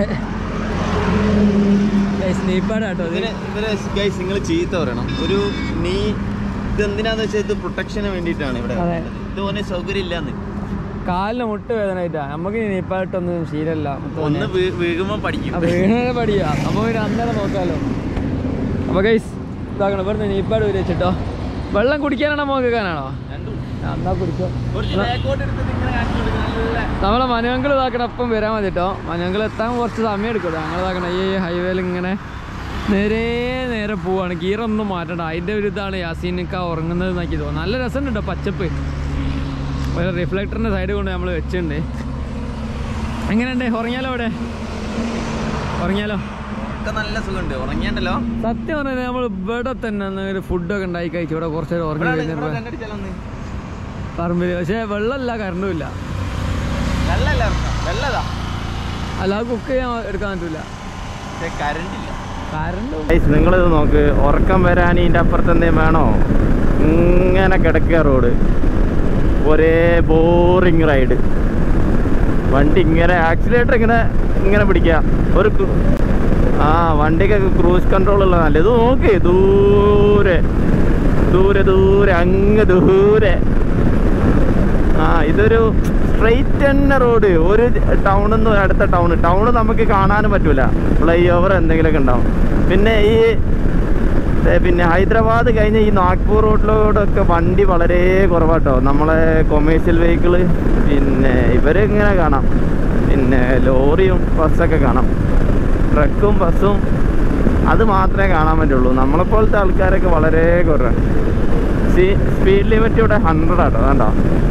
സ്നീപ്പാടാട്ടോ ഇത് ഇതിന് ഇവരെ ഗൈസ് നിങ്ങൾ ചീത്ത പറയണം ഒരു നീ ഇത് എന്തിനാന്ന് വെച്ചാൽ ഇത് പ്രൊട്ടക്ഷന് വേണ്ടിയിട്ടാണ് ഇവിടെ അതെ. ഇത് ഓനെ സൗകര്യം ഇല്ലാന്ന് കാലിന് മുട്ട് വേദനയായിട്ടാ നമുക്ക് നീപ്പായിട്ടൊന്നും ശീലമല്ല ഒന്ന് വീ- വീഴുമ്പോ പഠിക്കും വീണ പടിയാ അപ്പൊ പിന്നെ അന്നേരം നോക്കാലോ അപ്പൊ ഗൈസ് ഇതാക്കണം ഇവിടുന്ന് നീപ്പാട് വിരിച്ചിട്ടോ വെള്ളം കുടിക്കാനാണോ മോക്കാനാണോ എന്നാ കുടിച്ചോ കുറച്ച് backോട്ട് എടുത്തിട്ട് ഇങ്ങനെ കാണിച്ചു കൊടുക്ക്. നല്ല നമ്മളെ മനോങ്കിൾ ഇതാക്കണം അപ്പം വരാൻ മതി കേട്ടോ മനോങ്കിൾ എത്താൻ കുറച്ച് സമയം എടുക്കും ഞങ്ങൾ ഇതാക്കണം ഈ ഹൈവേയിൽ ഇങ്ങനെ നേരെ നേരെ പോവാണ് ഗീറൊന്നും മാറ്റണ്ട അതിൻ്റെ ഒരു ഇതാണ് യാസീനക്ക ഉറങ്ങുന്നത് നോക്കി തോന്നുന്നു നല്ല രസമുണ്ട് കേട്ടോ പച്ചപ്പ് ഒരു റിഫ്ലക്ടറിൻ്റെ സൈഡ് കൊണ്ട് നമ്മൾ വെച്ചിട്ടുണ്ട് എങ്ങനെയുണ്ട് ഉറങ്ങിയാലോ അവിടെ ഉറങ്ങിയാലോ ഒക്കെ നല്ല സുഖമുണ്ട് ഉറങ്ങിയാണ്ടല്ലോ സത്യം പറഞ്ഞാൽ നമ്മൾ ഇവിടെ തന്നെ ഒന്ന് ഒരു ഫുഡൊക്കെ ഉണ്ടാക്കി കഴിച്ചു ഇവിടെ കുറച്ച് നേരം ഉറങ്ങി കഴിഞ്ഞിട്ട് കണ്ടടിച്ചാലോ ഒന്ന് പറമ്പിൽ പക്ഷേ വെള്ളമില്ല കറണ്ടും ഇല്ല വെള്ളല്ല വെള്ളതാ അല്ലാതെ കുക്ക് ചെയ്യാൻ എടുക്കാൻ പറ്റില്ല പക്ഷെ കറണ്ട് ഇല്ല കറണ്ടും നിങ്ങളിത് നോക്ക് ഉറക്കം വരാൻ ഇതിൻ്റെ അപ്പുറത്ത് എന്തേലും വേണോ ഇങ്ങനെ കിടക്കുക റോഡ് ഒരേ ബോറിങ് റൈഡ് വണ്ടി ഇങ്ങനെ ആക്സിലേറ്റർ ഇങ്ങനെ ഇങ്ങനെ പിടിക്കുക ഒരു ക്രൂ- ആ വണ്ടിക്ക് ക്രൂസ് കൺട്രോൾ ഉള്ള നല്ല ഇത് നോക്ക് ദൂരെ ദൂരെ ദൂരെ അങ്ങ് ദൂരെ ആ ഇതൊരു സ്ട്രെയിറ്റ് തന്നെ റോഡ് ഒരു ടൗണിൽ നിന്ന് അടുത്ത ടൗൺ ടൗൺ നമുക്ക് കാണാനും പറ്റൂല ഫ്ലൈ ഓവർ എന്തെങ്കിലുമൊക്കെ ഉണ്ടാവും പിന്നെ ഈ ഏ, പിന്നെ ഹൈദരാബാദ് കഴിഞ്ഞ ഈ നാഗ്പൂർ റോഡിലൂടെയൊക്കെ വണ്ടി വളരെ കുറവാട്ടോ നമ്മളെ കൊമേഴ്ഷ്യൽ വെഹിക്കിള് പിന്നെ ഇവരിങ്ങനെ കാണാം പിന്നെ ലോറിയും ബസ്സൊക്കെ കാണാം ട്രക്കും ബസ്സും അത് മാത്രമേ കാണാൻ പറ്റുള്ളൂ നമ്മളെപ്പോലത്തെ ആൾക്കാരൊക്കെ വളരെ കുറവാണ് സ്പീഡ് ലിമിറ്റ് ഇവിടെ ഹൺഡ്രഡ് ആട്ടോ കണ്ടോ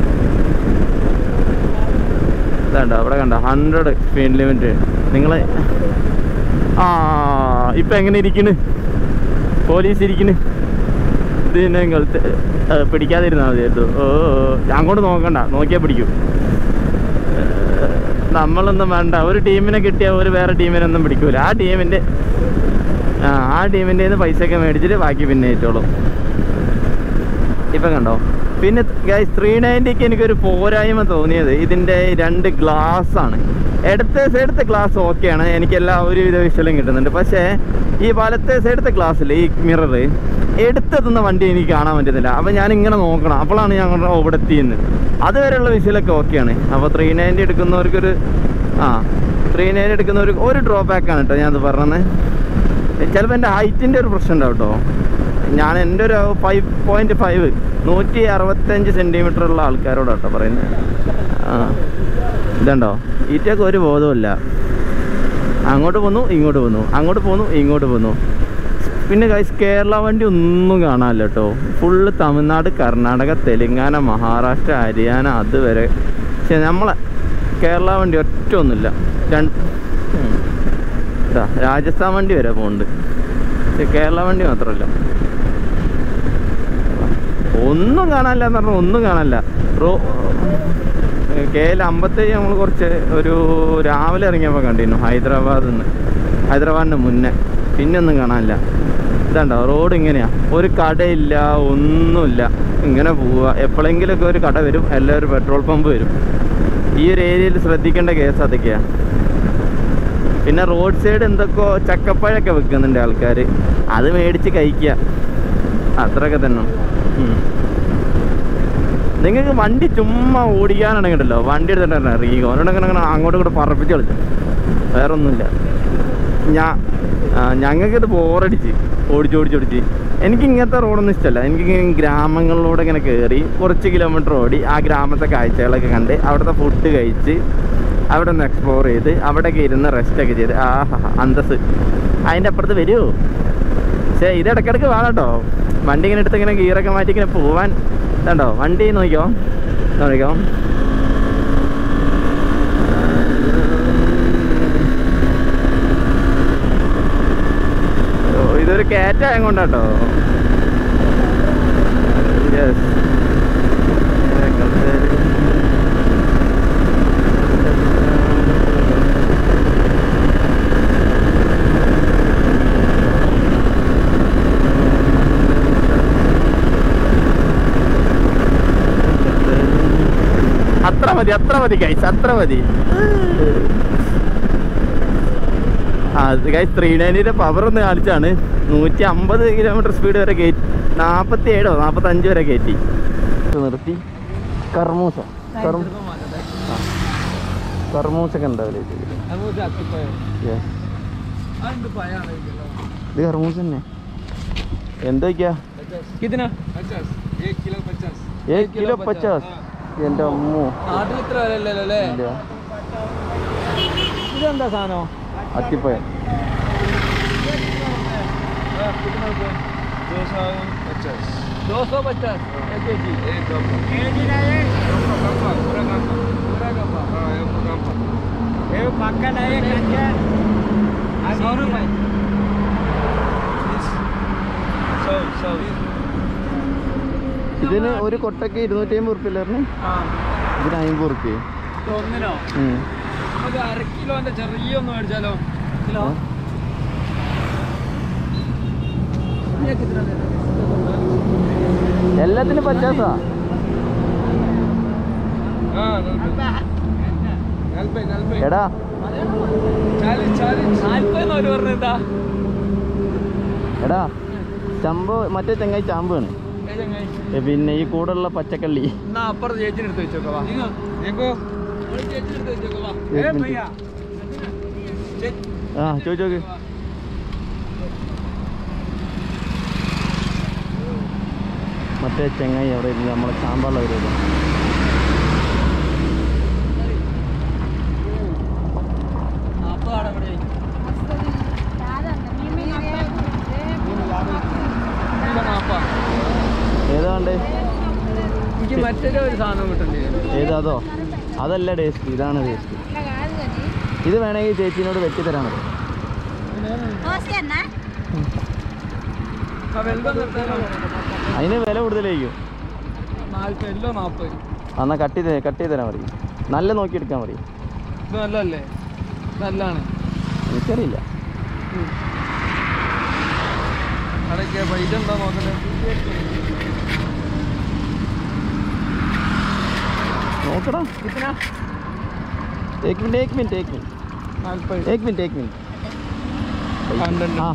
ഇതാണ്ടോ അവിടെ കണ്ടോ ഹൺഡ്രഡ് സ്പീഡ് ലിമിറ്റ് നിങ്ങൾ ആ ഇപ്പം എങ്ങനെ ഇരിക്കണ് പോലീസ് ഇരിക്കണ് ഇത് നിങ്ങൾ പിടിക്കാതിരുന്നാൽ മതിയായിരുന്നു ഓ ഓ. അങ്ങോട്ട് നോക്കണ്ട നോക്കിയാൽ പിടിക്കും ഏഹ്, നമ്മളൊന്നും വേണ്ട ഒരു ടീമിനെ കിട്ടിയാൽ ഒരു വേറെ ടീമിനൊന്നും പിടിക്കൂല ആ ടീമിൻ്റെ ആ ആ ടീമിൻ്റെ പൈസ ഒക്കെ മേടിച്ചിട്ട് ബാക്കി പിന്നെ ഏറ്റോളും ഇപ്പം കണ്ടോ പിന്നെ ഗൈസ് ത്രീ നയൻറ്റിക്ക് എനിക്കൊരു പോരായ്മ തോന്നിയത് ഇതിൻ്റെ രണ്ട് ഗ്ലാസ് ആണ് ഇടത്തെ സൈഡത്തെ ഗ്ലാസ് ഓക്കെയാണ് എനിക്ക് എല്ലാ ഒരുവിധ വിഷലും കിട്ടുന്നുണ്ട് പക്ഷേ ഈ വലത്തെ സൈഡത്തെ ഗ്ലാസ്സിൽ ഈ മിറർ എടുത്തെത്തുന്ന വണ്ടി എനിക്ക് കാണാൻ പറ്റുന്നില്ല അപ്പോൾ ഞാൻ ഇങ്ങനെ നോക്കണം അപ്പോഴാണ് ഞാൻ അങ്ങോട്ട് ഇവിടെ എത്തിയുന്നത് അതുവരെയുള്ള വിഷലൊക്കെ ഓക്കെയാണ് അപ്പോൾ ത്രീ നയൻറ്റി എടുക്കുന്നവർക്കൊരു ആ ത്രീ നയൻറ്റി എടുക്കുന്നവർക്ക് ഒരു ഡ്രോബാക്ക് ആണ് കേട്ടോ ഞാനത് പറഞ്ഞത് ചിലപ്പോൾ എൻ്റെ ഹൈറ്റിൻ്റെ ഒരു പ്രശ്നം ഉണ്ടാവും കേട്ടോ ഞാൻ എൻ്റെ ഒരു ഫൈവ് പോയിൻറ്റ് ഫൈവ് നൂറ്റി അറുപത്തഞ്ച് സെൻറ്റിമീറ്റർ ഉള്ള ആൾക്കാരോട് കേട്ടോ പറയുന്നത് ആ ഇതുണ്ടോ ഈറ്റൊക്കെ ഒരു ബോധമില്ല അങ്ങോട്ട് പോന്നു ഇങ്ങോട്ട് പോന്നു അങ്ങോട്ട് പോന്നു ഇങ്ങോട്ട് പോന്നു പിന്നെ ഗൈസ് കേരള വണ്ടി ഒന്നും കാണാനില്ല കേട്ടോ ഫുള്ള് തമിഴ്നാട് കർണാടക തെലുങ്കാന മഹാരാഷ്ട്ര ഹരിയാന അതുവരെ പക്ഷെ നമ്മളെ കേരള വണ്ടി ഒറ്റ ഒന്നുമില്ല രണ്ട് ഉം. ഇതാ രാജസ്ഥാൻ വണ്ടി വരെ പോകുന്നുണ്ട് പക്ഷെ കേരള വണ്ടി മാത്രമല്ല ഒന്നും കാണാനില്ല എന്ന് പറഞ്ഞാൽ ഒന്നും കാണാനില്ല റോ കെ എൽ അമ്പത്തേഴ് നമ്മൾ കുറച്ച് ഒരു രാവിലെ ഇറങ്ങിയപ്പോൾ കണ്ടിരുന്നു ഹൈദരാബാദിൽ നിന്ന് ഹൈദരാബാദിൻ്റെ മുന്നേ പിന്നെ ഒന്നും കാണാനില്ല ഇതാണ്ടോ റോഡ് ഇങ്ങനെയാ ഒരു കടയില്ല ഒന്നുമില്ല ഇങ്ങനെ പോവുക എപ്പോഴെങ്കിലുമൊക്കെ ഒരു കട വരും അല്ലെങ്കിൽ ഒരു പെട്രോൾ പമ്പ് വരും ഈ ഒരു ഏരിയയിൽ ശ്രദ്ധിക്കേണ്ട കേസ് അതൊക്കെയാണ് പിന്നെ റോഡ് സൈഡ് എന്തൊക്കെയോ ചക്കപ്പഴമൊക്കെ വെക്കുന്നുണ്ട് ആൾക്കാർ അത് മേടിച്ച് കഴിക്കുക അത്രയൊക്കെ തന്നെ ഉം. നിങ്ങൾക്ക് വണ്ടി ചുമ്മാ ഓടിക്കാനാണെങ്കിലോ വണ്ടി എടുത്തിട്ട് റീഗോ അവനോടങ്ങനെ അങ്ങനെ അങ്ങോട്ടും ഇങ്ങോട്ട് പറപ്പിച്ച് കളിച്ചു വേറെ ഒന്നുമില്ല ഞാൻ ഞങ്ങൾക്കിത് ബോറടിച്ച് ഓടിച്ച് ഓടിച്ച് ഓടിച്ച് എനിക്ക് ഇങ്ങനത്തെ റോഡൊന്നും ഇഷ്ടമല്ല എനിക്ക് ഇങ്ങനെ ഗ്രാമങ്ങളിലൂടെ ഇങ്ങനെ കയറി കുറച്ച് കിലോമീറ്റർ ഓടി ആ ഗ്രാമത്തെ കാഴ്ചകളൊക്കെ കണ്ട് അവിടുത്തെ ഫുഡ് കഴിച്ച് അവിടെ ഒന്ന് എക്സ്പ്ലോർ ചെയ്ത് അവിടെയൊക്കെ ഇരുന്ന് റെസ്റ്റൊക്കെ ചെയ്ത് ആഹാ അന്തസ് അതിൻ്റെ അപ്പുറത്ത് വരുമോ പക്ഷേ ഇത് ഇടയ്ക്കിടയ്ക്ക് വേണം കേട്ടോ വണ്ടി ഇങ്ങനെ എടുത്ത് ഇങ്ങനെ ഗിയറൊക്കെ മാറ്റി ഇങ്ങനെ പോവാൻ ഇതുണ്ടോ വണ്ടി നോക്കിയോ നോക്കിയോ ഓ, ഇതൊരു കയറ്റായ കൊണ്ടാട്ടോ യെസ് അത്ര മതി അത്ര മതി ഗൈസ് അത്ര മതി ആ ഗൈസ് ത്രീ നയൻറ്റിൻ്റെ പവർ ഒന്ന് കാണിച്ചാണ് നൂറ്റി അമ്പത് കിലോമീറ്റർ സ്പീഡ് വരെ കയറ്റി നാൽപ്പത്തി ഏഴോ നാൽപ്പത്തഞ്ച് വരെ കയറ്റി നിർത്തി കർമൂസ കർമ ആ. കർമൂസൊക്കെ ഉണ്ടാവില്ലേ Yes. ഇത് കർമൂസ തന്നെ എന്തൊക്കെയാ ഇതിനാ ഏ കിലോ പച്ചാസ് എൻ്റെ അമ്മോ നാട്ടിൽ ഇത്ര വില ഇല്ലല്ലോ അല്ലേ ഇല്ല ഇതെന്താ സാധനം അത്തിപ്പഴം ദോസോ പച്ചാസ് ഇതിന് ഒരു കൊട്ടയ്ക്ക് ഇരുന്നൂറ്റി അമ്പത് ഉറുപ്പ്യ അല്ലായിരുന്നു ഇതിന് അമ്പത് ഉറുപ്പ്യ ഒന്നിനോ നമുക്ക് അര കിലോന്റെ ചെറിയ ഒന്ന് മേടിച്ചാലോ കിലോ എല്ലാത്തിനും പച്ചാസാ എടാ നാല്പതെന്ന് ഒരു പറഞ്ഞെന്താ എടാ ചമ്പ് മറ്റേ ചെങ്ങായി ചാമ്പാണ് ഏ, പിന്നെ ഈ കൂടെയുള്ള പച്ചക്കള്ളി എന്നാ അപ്പുറത്ത് ചേച്ചിനെ എടുത്ത് വെച്ചോക്കോ വാ ഒരു ചേച്ചിനെ എടുത്ത് വെച്ചോക്കോ വാ ഒരു മിനിറ്റ്. ആ ചോദിച്ചോക്ക് മറ്റേ ചെങ്ങായി അവിടെ ഇരുന്ന് നമ്മളെ ചാമ്പാള്ള വരുമല്ലോ നാപ്പതാണ് ഇവിടെ കിലോ നാപ്പാ ഏതാ വേണ്ടേ എനിക്ക് മറ്റൊരു ഒരു സാധനം കിട്ടണ്ടേ ഏതാ അതോ അതല്ല ടേസ്റ്റ് ഇതാണ് ടേസ്റ്റ് ഇത് വേണമെങ്കിൽ ചേച്ചീനോട് വെട്ടി തരാൻ മതി ആ വെള്ളം നിർത്താനോ അതിന് വില കൂടുതലായിരിക്കും നാല്പത് എല്ലോ നാപ്പത് എന്നാൽ കട്ട് ചെയ്ത് കട്ട് ചെയ്ത് തരാൻ മതി നല്ല നോക്കി എടുക്കാൻ മതി ഇത് നല്ലതല്ലേ നല്ലതാണ് എനിക്കറിയില്ല അടയ്ക്ക പൈസ ഉണ്ടോ നോക്കട്ടെ നോക്കടാ एक मिनट एक मिनट एक मिनट एक मिनट एक मिनट ആ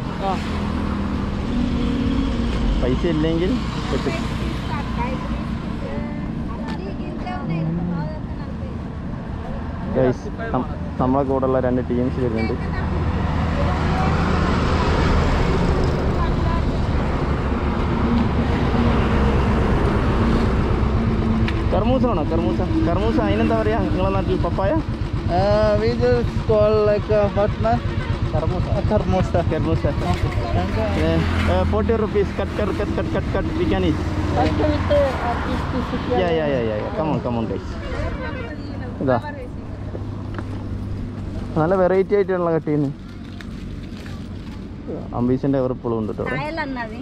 പൈസ ഇല്ലെങ്കിൽ കിട്ടും ഗൈസ് നമ്മളെ കൂടെയുള്ള രണ്ട് ടീംസ് വരുന്നുണ്ട് കർമൂസ ആണോ കർമൂസ കർമൂസ അതിനെന്താ പറയാ നിങ്ങളെ നാട്ടിൽ പപ്പായ we just call like uh, what na? കർമൂസ Thermosa. കർമൂസ forty rupees cut cut cut cut cut cut we can eat yeah yeah yeah yeah come on come on guys ഇതാ നല്ല വെറൈറ്റി ആയിട്ടുള്ള കട്ട് ചെയ്യുന്നു അംബീസിന്റെ എവറിപ്പോഴും ഉണ്ട് കേട്ടോ അവിടെ. అన్నది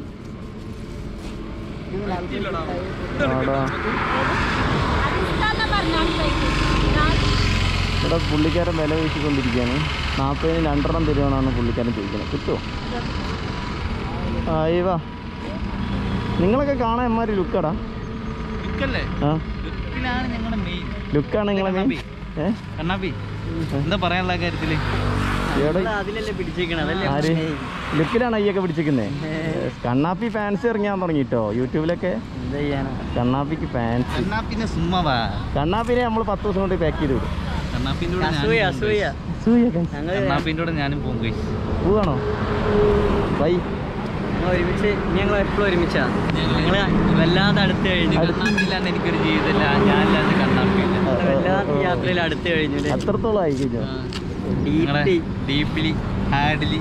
ആടാ. అది ఇస్తాను మరి నాకు పైకి. నాకు ഇവിടെ പുള്ളിക്കാരൻ വില വീശിക്കൊണ്ടിരിക്കുകയാണ് നാൽപ്പതിന് രണ്ടെണ്ണം തരുവാണെന്നാണ് പുള്ളിക്കാരൻ ചോദിക്കുന്നത് കിട്ടുമോ ആയി വാ നിങ്ങളൊക്കെ കാണാൻ എമ്മാരി ലുക്കാടാ ലുക്കല്ലേ ആ ലുക്കിലാണ് ഞങ്ങളുടെ മെയിൻ ലുക്കാണ് നിങ്ങളെ മെയിൻ ഏ കണ്ണാപ്പി എന്താ പറയാനുള്ള കാര്യത്തില് എവിടെ അതിലല്ലേ പിടിച്ചേക്കണേ അതല്ലേ ആര് ലുക്കിലാണ് അയ്യൊക്കെ പിടിച്ചിരിക്കുന്നേ കണ്ണാപ്പി ഫാൻസ് ഇറങ്ങിയാൻ തുടങ്ങിട്ടോ യൂട്യൂബിലൊക്കെ എന്താ ചെയ്യാനാ കണ്ണാപ്പിക്ക് ഫാൻസ് കണ്ണാപ്പിന്റെ സുമ്മവാ കണ്ണാപ്പിനെ നമ്മൾ പത്ത് ദിവസം കൊണ്ട് പാക്ക് ചെയ്ത് വിടും കണ്ണാപ്പിന്റെ കൂടെ അസൂയ ഞാനും അസൂയ പോകും. ഞങ്ങൾ കണ്ണാപ്പിന്റെ കൂടെ ഞാനും പോകും guys. പോവാണോ ബൈ ഞങ്ങൾ ഒരുമിച്ച് ഇനി ഞങ്ങൾ എപ്പോഴും ഒരുമിച്ചാ ഞങ്ങൾ വല്ലാതെ അടുത്ത് കഴിഞ്ഞു കണ്ണാപ്പില്ലാണ്ട് എനിക്കൊരു ജീവിതമില്ല ഞാനില്ലാണ്ട് കണ്ണാപ്പിയില്ല ആ, വല്ലാതെ യാത്രയിൽ അടുത്ത് കഴിഞ്ഞു അല്ലേ എത്രത്തോളം ആയി കഴിഞ്ഞു ഡീപ്ലി ഡീപ്ലി ഹാർഡ്ലി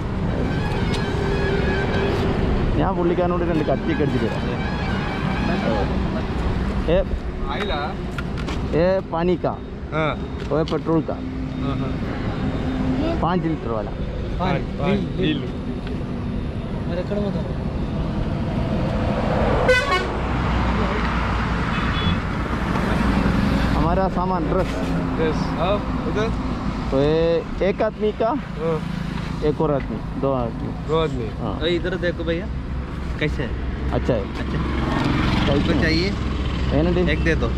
ഞാൻ പുള്ളിക്കാരനോട് രണ്ട് കത്തിയൊക്കെ അടിച്ചിട്ട് തരാം ए ये पानी का वो है पेट्रोल का पाँच लीटर वाला हमारा सामान ड्रेस तो ये एक आदमी का एक और आदमी दो आदमी हाँ इधर देखो भैया कैसे है अच्छा है अच्छा कैसे आपको है? चाहिए एनडी एक दे दो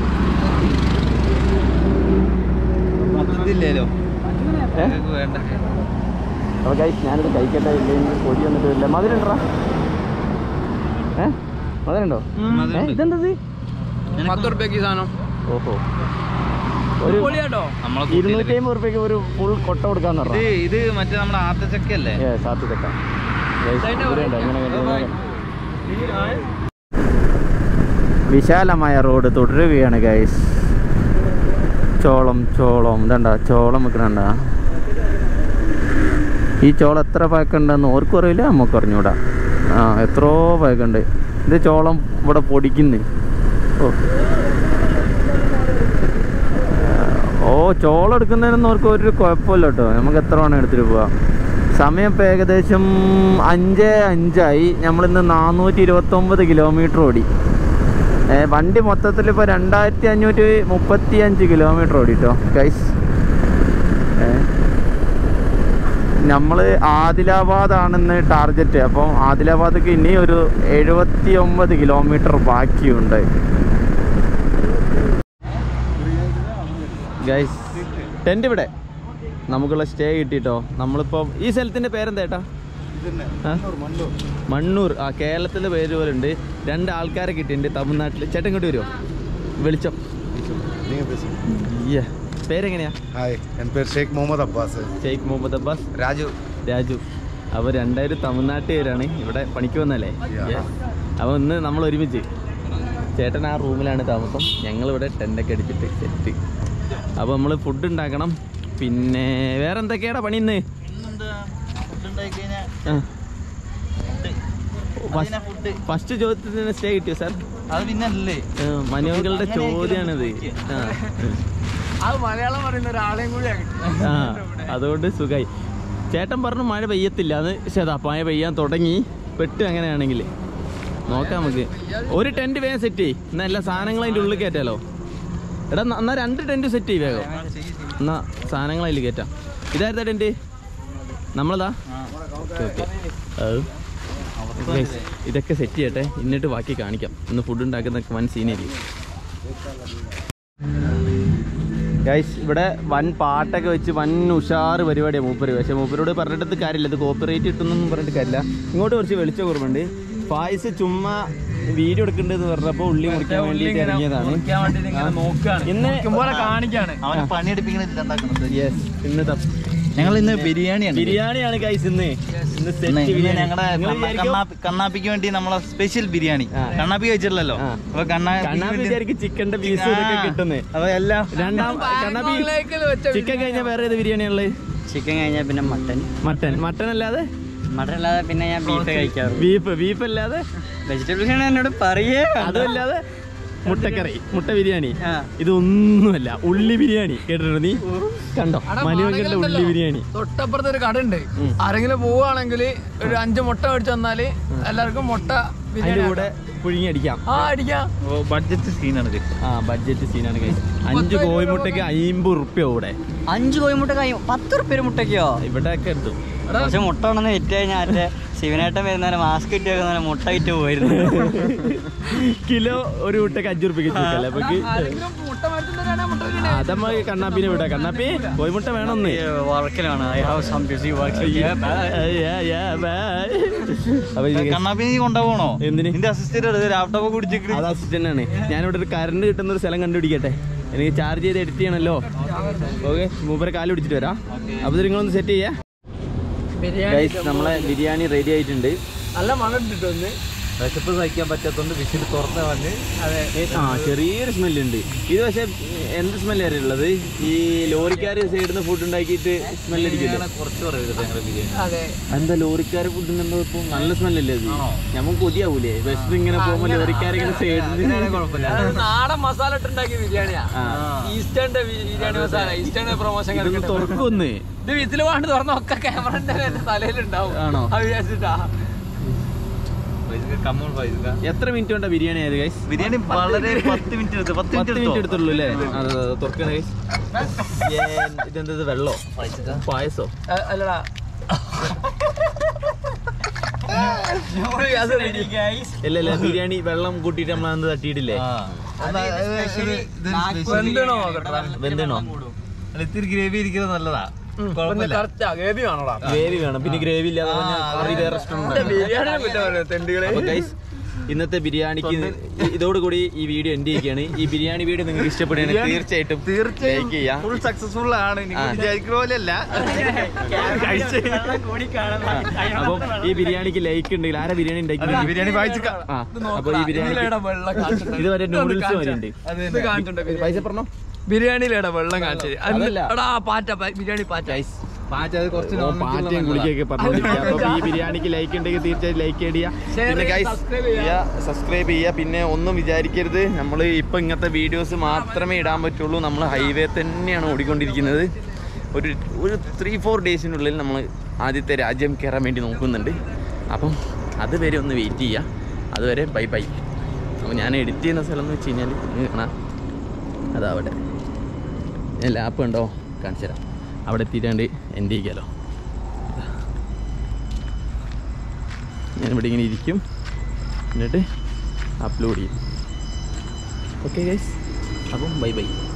മൊത്തത്തില്ലേലോ ഏ? നിങ്ങൾക്ക് വേണ്ട അപ്പോൾ ഗൈസ് ഞാനിത് കഴിക്കട്ടെ ഇല്ലെങ്കിൽ പൊടി വന്നിട്ട് വരില്ല മധുരണ്ടാ ഏ മധുരണ്ടോ ഏ ഇതെന്തത് പത്ത് റുപ്യക്ക് ഈ സാധനം ഓഹോ ഒരു പൊളിയാട്ടോ നമ്മളെ ഇരുന്നൂറ്റി കൂട്ടിയില്ലേ? അമ്പത് റുപ്യക്ക് ഒരു ഫുൾ കൊട്ട കൊടുക്കാന്ന് ഇത് പറഞ്ഞാൽ ഇത് മറ്റേ നമ്മുടെ ആത്തച്ചക്കല്ലേ ഏ സാത്ത് തെക്കാം വിശാലമായ റോഡ് തുടരുകയാണ് ഗൈസ് ചോളം ചോളം ഇതണ്ട ചോളം വെക്കണണ്ട ഈ ചോളം എത്ര പഴക്കമുണ്ടെന്ന് ഓർക്കും അറിയില്ല നമുക്ക് അറിഞ്ഞൂടാ ആ എത്രയോ പഴക്കമുണ്ട് ഇത് ചോളം ഇവിടെ പൊടിക്കുന്നു ഓ ഓ ചോളം എടുക്കുന്നതിനൊന്നും അവർക്ക് ഒരു കുഴപ്പമില്ല കേട്ടോ നമുക്ക് എത്ര വേണം എടുത്തിട്ട് പോവാം സമയം ഇപ്പോൾ ഏകദേശം അഞ്ച് അഞ്ചായി നമ്മളിന്ന് നാനൂറ്റി ഇരുപത്തൊമ്പത് കിലോമീറ്റർ ഓടി ഏ, വണ്ടി മൊത്തത്തിൽ ഇപ്പോൾ രണ്ടായിരത്തി അഞ്ഞൂറ്റി മുപ്പത്തി അഞ്ച് കിലോമീറ്റർ ഓടി കേട്ടോ ഗൈസ് നമ്മൾ ആദിലാബാദാണെന്ന് ടാർഗറ്റ് അപ്പം ആദിലാബാദക്ക് ഇനി ഒരു എഴുപത്തി ഒമ്പത് കിലോമീറ്റർ ബാക്കിയുണ്ട് ഗൈസ് ടെന്റ് ഇവിടെ നമുക്കുള്ള സ്റ്റേ കിട്ടിട്ടോ നമ്മളിപ്പോൾ ഈ സ്ഥലത്തിന്റെ പേരെന്താ ഏട്ടാ ആ? മണ്ണൂർ ആ കേരളത്തിലെ പേര് പോലെ ഉണ്ട് രണ്ട് ആൾക്കാരെ കിട്ടിയിട്ടുണ്ട് തമിഴ്നാട്ടിൽ ചേട്ടൻ ഇങ്ങോട്ട് വരുമോ വെളിച്ചം Yeah. പേരെങ്ങനെയാ ഹായ് എൻ്റെ പേര് ഷെയ്ഖ് മുഹമ്മദ് അബ്ബാസ് ഷെയ്ഖ് മുഹമ്മദ് അബ്ബാസ് രാജു രാജു അവർ രണ്ടായിരം തമിഴ്നാട്ടുകാരാണ് ഇവിടെ പണിക്ക് വന്നല്ലേ Yeah. അപ്പോൾ ഇന്ന് നമ്മൾ ഒരുമിച്ച് ചേട്ടൻ ആ റൂമിലാണ് താമസം ഞങ്ങളിവിടെ ടെൻ്റൊക്കെ അടിച്ചിട്ട് സെറ്റ് അപ്പോൾ നമ്മൾ ഫുഡ് ഉണ്ടാക്കണം പിന്നെ വേറെ എന്തൊക്കെയാടാ പണി ഇന്ന് ആ. ഫുഡ് ഫസ്റ്റ് ചോദ്യത്തിന് സ്റ്റേ കിട്ടിയോ സാർ അത് പിന്നെ അല്ലേ മനുവങ്കളുടെ ചോദ്യമാണിത് ആ അത് മലയാളം പറയുന്ന ഒരാളെയും കൂടി ആ അതുകൊണ്ട് സുഖമായി ചേട്ടൻ പറഞ്ഞു മഴ പെയ്യത്തില്ല അത് ശതാ മഴ പെയ്യാൻ തുടങ്ങി പെട്ട് അങ്ങനെയാണെങ്കിൽ നോക്കാം നമുക്ക് ഒരു ടെന്റ് വേഗം സെറ്റ് ചെയ്യ് എന്നാ എല്ലാ സാധനങ്ങളും അതിൻ്റെ ഉള്ളിൽ കയറ്റാലോ എടാ ന- എന്നാ രണ്ട് ടെന്റ് സെറ്റ് ചെയ്യ് വേഗം എന്നാ സാധനങ്ങൾ അതിൽ കയറ്റാം ഇതായിരുന്ന ടെന്റ് നമ്മളതാ ഓക്കെ ഓക്കെ ഇതൊക്കെ സെറ്റ് ചെയ്യട്ടെ എന്നിട്ട് ബാക്കി കാണിക്കാം ഇന്ന് ഫുഡ് ഉണ്ടാക്കുന്ന വൻ സീനായിരിക്കും ഗൈസ് ഇവിടെ വൻ പാട്ടൊക്കെ വെച്ച് വൻ ഉഷാറ് പരിപാടിയാണ് മൂപ്പര് പക്ഷേ മൂപ്പരോട് പറഞ്ഞിട്ട് കാര്യമില്ല ഇത് കോപ്പറേറ്റ് കിട്ടുന്നൊന്നും പറഞ്ഞിട്ട് കാര്യമില്ല ഇങ്ങോട്ട് കുറച്ച് വെളിച്ച കുറവുണ്ട് ഫായ്സ് ചുമ്മാ വീഡിയോ എടുക്കണ്ടെന്ന് പറഞ്ഞപ്പോൾ ഉള്ളി മുറിക്കാൻ വേണ്ടിയിട്ട് ഇറങ്ങിയതാണ് ഇന്ന് കാണിക്കാണ് അവനെ പണിയെടുപ്പിക്കണില്ല എന്താക്കുന്നത് യെസ് ഇന്ന് തപ്പ- ഞങ്ങൾ ഇന്ന് ബിരിയാണിയാണ് ബിരിയാണിയാണ് ഗൈസ് ഇന്ന് ഇന്ന് set ഇന്ന് ഇന്ന് ബിരിയാണി. ഞങ്ങളുടെ നിങ്ങൾ കണ്ണ- വിചാരിക്കും കണ്ണാപ്പി- കണ്ണാപ്പിക്ക് വേണ്ടി നമ്മളെ സ്പെഷ്യൽ ബിരിയാണി ആ. കണ്ണാപ്പി കഴിച്ചിട്ടില്ലല്ലോ ആ. അപ്പൊ കണ്ണാപ്പി കണ്ണാപ്പി വിചാരിക്കും ചിക്കന്റെ പീസ് ഇതൊക്കെ കിട്ടുന്നേ അപ്പൊ എല്ലാം രണ്ടാം കണ്ണാപ്പി ചിക്കൻ കഴിഞ്ഞാൽ വേറെ ഏത് ബിരിയാണിയുള്ളത് ചിക്കൻ കഴിഞ്ഞാൽ പിന്നെ മട്ടൻ മട്ടൻ മട്ടൻ അല്ലാതെ മട്ടൻ അല്ലാതെ പിന്നെ ഞാൻ ബീഫ് കഴിക്കാറുള്ളൂ ബീഫ് ബീഫ് അല്ലാതെ വെജിറ്റബിൾസ് ആണ് എന്നോട് പറയേ അതുമല്ലാതെ മുട്ടക്കറി മുട്ട ബിരിയാണി ആ. ഇതൊന്നുമല്ല ഉള്ളി ബിരിയാണി കേട്ടിട്ടുണ്ടോ നീ കണ്ടോ മനുവങ്കലിന്റെ ഉള്ളി ബിരിയാണി തൊട്ടപ്പുറത്ത് ഒരു കട ഉണ്ട് ആരെങ്കിലും പോവുകയാണെങ്കിൽ ഒരു അഞ്ച് മുട്ട മേടിച്ചു തന്നാല് എല്ലാവർക്കും മുട്ട അതിന്റെ ബിരിയാണി കൂടെ പുഴുങ്ങി അടിക്കാം ആ അടിക്കാം ബഡ്ജറ്റ് സീനാണ് ഇത് ആ ബഡ്ജറ്റ് സീനാണ് കഴിച്ചത് അഞ്ച് കോഴിമുട്ടയ്ക്ക് അമ്പത് റുപ്യ കൂടെ അഞ്ച് കോഴിമുട്ട കഴിയും പത്ത് റുപ്യ മുട്ടയ്ക്കോ ഇവിടെ ഒക്കെ എടുത്തു പക്ഷെ മുട്ട ഉണ്ടെന്ന് വിറ്റ് കഴിഞ്ഞാൽ മറ്റേ ശിവനേട്ടൻ വരുന്നേരം മാസ്ക് ഇട്ട് വെക്കുന്ന മുട്ട വിറ്റ് പോയിരുന്നു കിലോ ഒരു മുട്ടയ്ക്ക് അഞ്ചു റുപ്യക്ക് വെച്ചല്ലേ അപ്പൊ ആരെങ്കിലും മുട്ട മേടിച്ചു തരാനാ മുട്ട ബിരിയാണി അതമ്മ കണ്ണാപ്പിനെ വിടാ കണ്ണാപ്പി കോഴിമുട്ട വേണമെന്ന് വർക്കിലാണ് I have some busy work അപ്പൊ ഇത് കണ്ണാപ്പി നീ കൊണ്ടുപോകണോ എന്തിന്? നിന്റെ അസിസ്റ്റന്റ് ലാപ്ടോപ്പ് കുടിച്ചിട്ട് അത് അസിസ്റ്റന്റ് ആണ് ഞാനിവിടെ ഒരു കറണ്ട് കിട്ടുന്ന ഒരു സ്ഥലം കണ്ടുപിടിക്കട്ടെ എനിക്ക് ചാർജ് ചെയ്ത് എഡിറ്റ് ചെയ്യണല്ലോ ഓക്കെ മൂപ്പരെ കാല് പിടിച്ചിട്ട് വരാം അപ്പൊ ഇത് നിങ്ങളൊന്ന് സെറ്റ് ചെയ്യാ ബിരിയാണി നമ്മളെ ബിരിയാണി റെഡി ആയിട്ടുണ്ട് നല്ല മണം ഇട്ടിട്ട് ഒന്ന് വിശപ്പ് സഹിക്കാൻ പറ്റാത്തോണ്ട് വിസിൽ തുറന്ന് വന്ന് ആ ചെറിയൊരു സ്മെല്ല് ഉണ്ട് ഇത് പക്ഷെ എന്ത് സ്മെല്ലാണ് ഉള്ളത് ഈ ലോറിക്കാർ സൈഡിൽ നിന്ന് ഫുഡ് ഉണ്ടാക്കിയിട്ട് സ്മെല്ല് അടിക്കില്ല കുറച്ച് പറയരുത് ഞങ്ങളുടെ ബിരിയാണി എന്താ എന്താ ലോറിക്കാർ ഫുഡ് എന്തോ ഇപ്പൊ നല്ല സ്മെല്ലല്ലേ അത് നമുക്ക് കൊതിയാവൂലേ ബസ് ഇങ്ങനെ പോകുമ്പോ ലോറിക്കാർ ഇങ്ങനെ സൈഡിൽ അത് നാടൻ മസാല ഇട്ടുണ്ടാക്കിയ ബിരിയാണിയാ ആ. ഈസ്റ്റേണിന്റെ ബിരിയാണി മസാല ഈസ്റ്റേണിന്റെ പ്രൊമോഷൻ ഇതൊന്ന് തുറക്കൊന്ന് ഇത് വിസിൽ വേണ്ട തുറന്ന ഒക്കെ ക്യാമറന്റെ എന്റെ തലയിലുണ്ടാവും ആണോ? അത് വിചാരിച്ചിട്ടാ കമ്മോൺ പൈസ എത്ര മിനിറ്റ് കൊണ്ടാ ബിരിയാണി ആയത് ഗൈസ് ബിരിയാണി വളരെ പത്ത് മിനിറ്റ് എടുത്ത് പത്ത് പത്ത് മിനിറ്റ് മിനിറ്റ് എടുത്തുള്ളൂ അല്ലേ അതെ അതെ തുറക്കണ ഗൈസ് ഇതെന്തത് വെള്ളോ പായസോ അ- അല്ലടാ ഇല്ല ഇല്ല ബിരിയാണി വെള്ളം കൂട്ടിയിട്ട് നമ്മൾ അന്ന് തട്ടിയിട്ടില്ലേ വെന്തണോ നോക്കട്ടെ വെന്തണോ ഇത്തിരി ഗ്രേവി ഇരിക്കുന്നത് നല്ലതാ കുഴപ്പമില്ല കറക്റ്റാ ഗേബി കാണോടാ ഗ്രേവി വേണം പിന്നെ ഗ്രേവി ഇല്ലാതെ പറഞ്ഞാ കറി വേറെ ഇഷ്ടമുണ്ട് ബിരിയാണി കുറ്റം പറയുന്നത് തെണ്ടുകളെ അപ്പൊ ഗൈസ് ഇന്നത്തെ ബിരിയാണിക്ക് ഇതോടുകൂടി ഈ വീഡിയോ എൻഡ് ചെയ്യുകയാണ് ഈ ബിരിയാണി വീഡിയോ നിങ്ങൾക്ക് ഇഷ്ടപ്പെടുകയാണെങ്കിൽ തീർച്ചയായിട്ടും തീർച്ചയായും ലൈക്ക് ചെയ്യാം ഫുൾ സക്സസ്ഫുൾ ആണ് നിങ്ങൾ ആ. വിചാരിക്കുന്ന പോലെയല്ല അപ്പം ഈ ബിരിയാണിക്ക് ലൈക്ക് ഉണ്ടെങ്കിൽ ആരാ ബിരിയാണി ഉണ്ടാക്കി ബിരിയാണി വായിച്ചു ആ അപ്പൊ ഈ ബിരിയാണി വെള്ളം കാണിച്ചിട്ടുണ്ട്. ഇത് വരെ നൂഡിൽസ് വരെ ഉണ്ട് ഇത് കാണിച്ചിട്ടുണ്ട് ബിരിയാണി. പൈസ പറഞ്ഞോ ബിരിയാണിയിലേടാ വെള്ളം കാണിച്ചത് അതല്ല. എടാ പാറ്റ പ- ബിരിയാണി പാറ്റ കുറച്ച് ഓ, പാറ്റയും കുളിക്കൊക്കെ പറഞ്ഞോണ്ടിരിക്കുക അപ്പൊ ഈ ബിരിയാണിക്ക് ലൈക്ക് ഉണ്ടെങ്കിൽ തീർച്ചയായും ലൈക്ക് ചെയ്യുക Share പിന്നെ ചെയ്യുക, ഗൈസ് subscribe ചെയ്യുക. സബ്സ്ക്രൈബ് ചെയ്യുക പിന്നെ ഒന്നും വിചാരിക്കരുത് നമ്മൾ ഇപ്പൊ ഇങ്ങനത്തെ വീഡിയോസ് മാത്രമേ ഇടാൻ പറ്റുള്ളൂ നമ്മൾ ഹൈവേ തന്നെയാണ് ഓടിക്കൊണ്ടിരിക്കുന്നത് ഒരു ഒരു ത്രീ ഫോർ ഡേയ്സിനുള്ളിൽ നമ്മൾ ആദ്യത്തെ രാജ്യം കയറാൻ വേണ്ടി നോക്കുന്നുണ്ട് അപ്പം അതുവരെ ഒന്ന് വെയിറ്റ് ചെയ്യുക അതുവരെ ബൈ ബൈ അപ്പോൾ ഞാൻ എഡിറ്റ് ചെയ്യുന്ന സ്ഥലം എന്ന് വെച്ച് കഴിഞ്ഞാൽ നിങ്ങൾ കാണാം അതവിടെ ഞാൻ ലാപ്പ് ഉണ്ടോ കാണിച്ചു തരാം അവിടെ എത്തിയിട്ടാണ്ട് എൻ്റെ ചെയ്യാലോ ഞാനിവിടെ ഇങ്ങനെ ഇരിക്കും എന്നിട്ട് അപ്ലോഡ് ചെയ്യും ഓക്കെ ഗൈസ് അപ്പം ബൈ ബൈ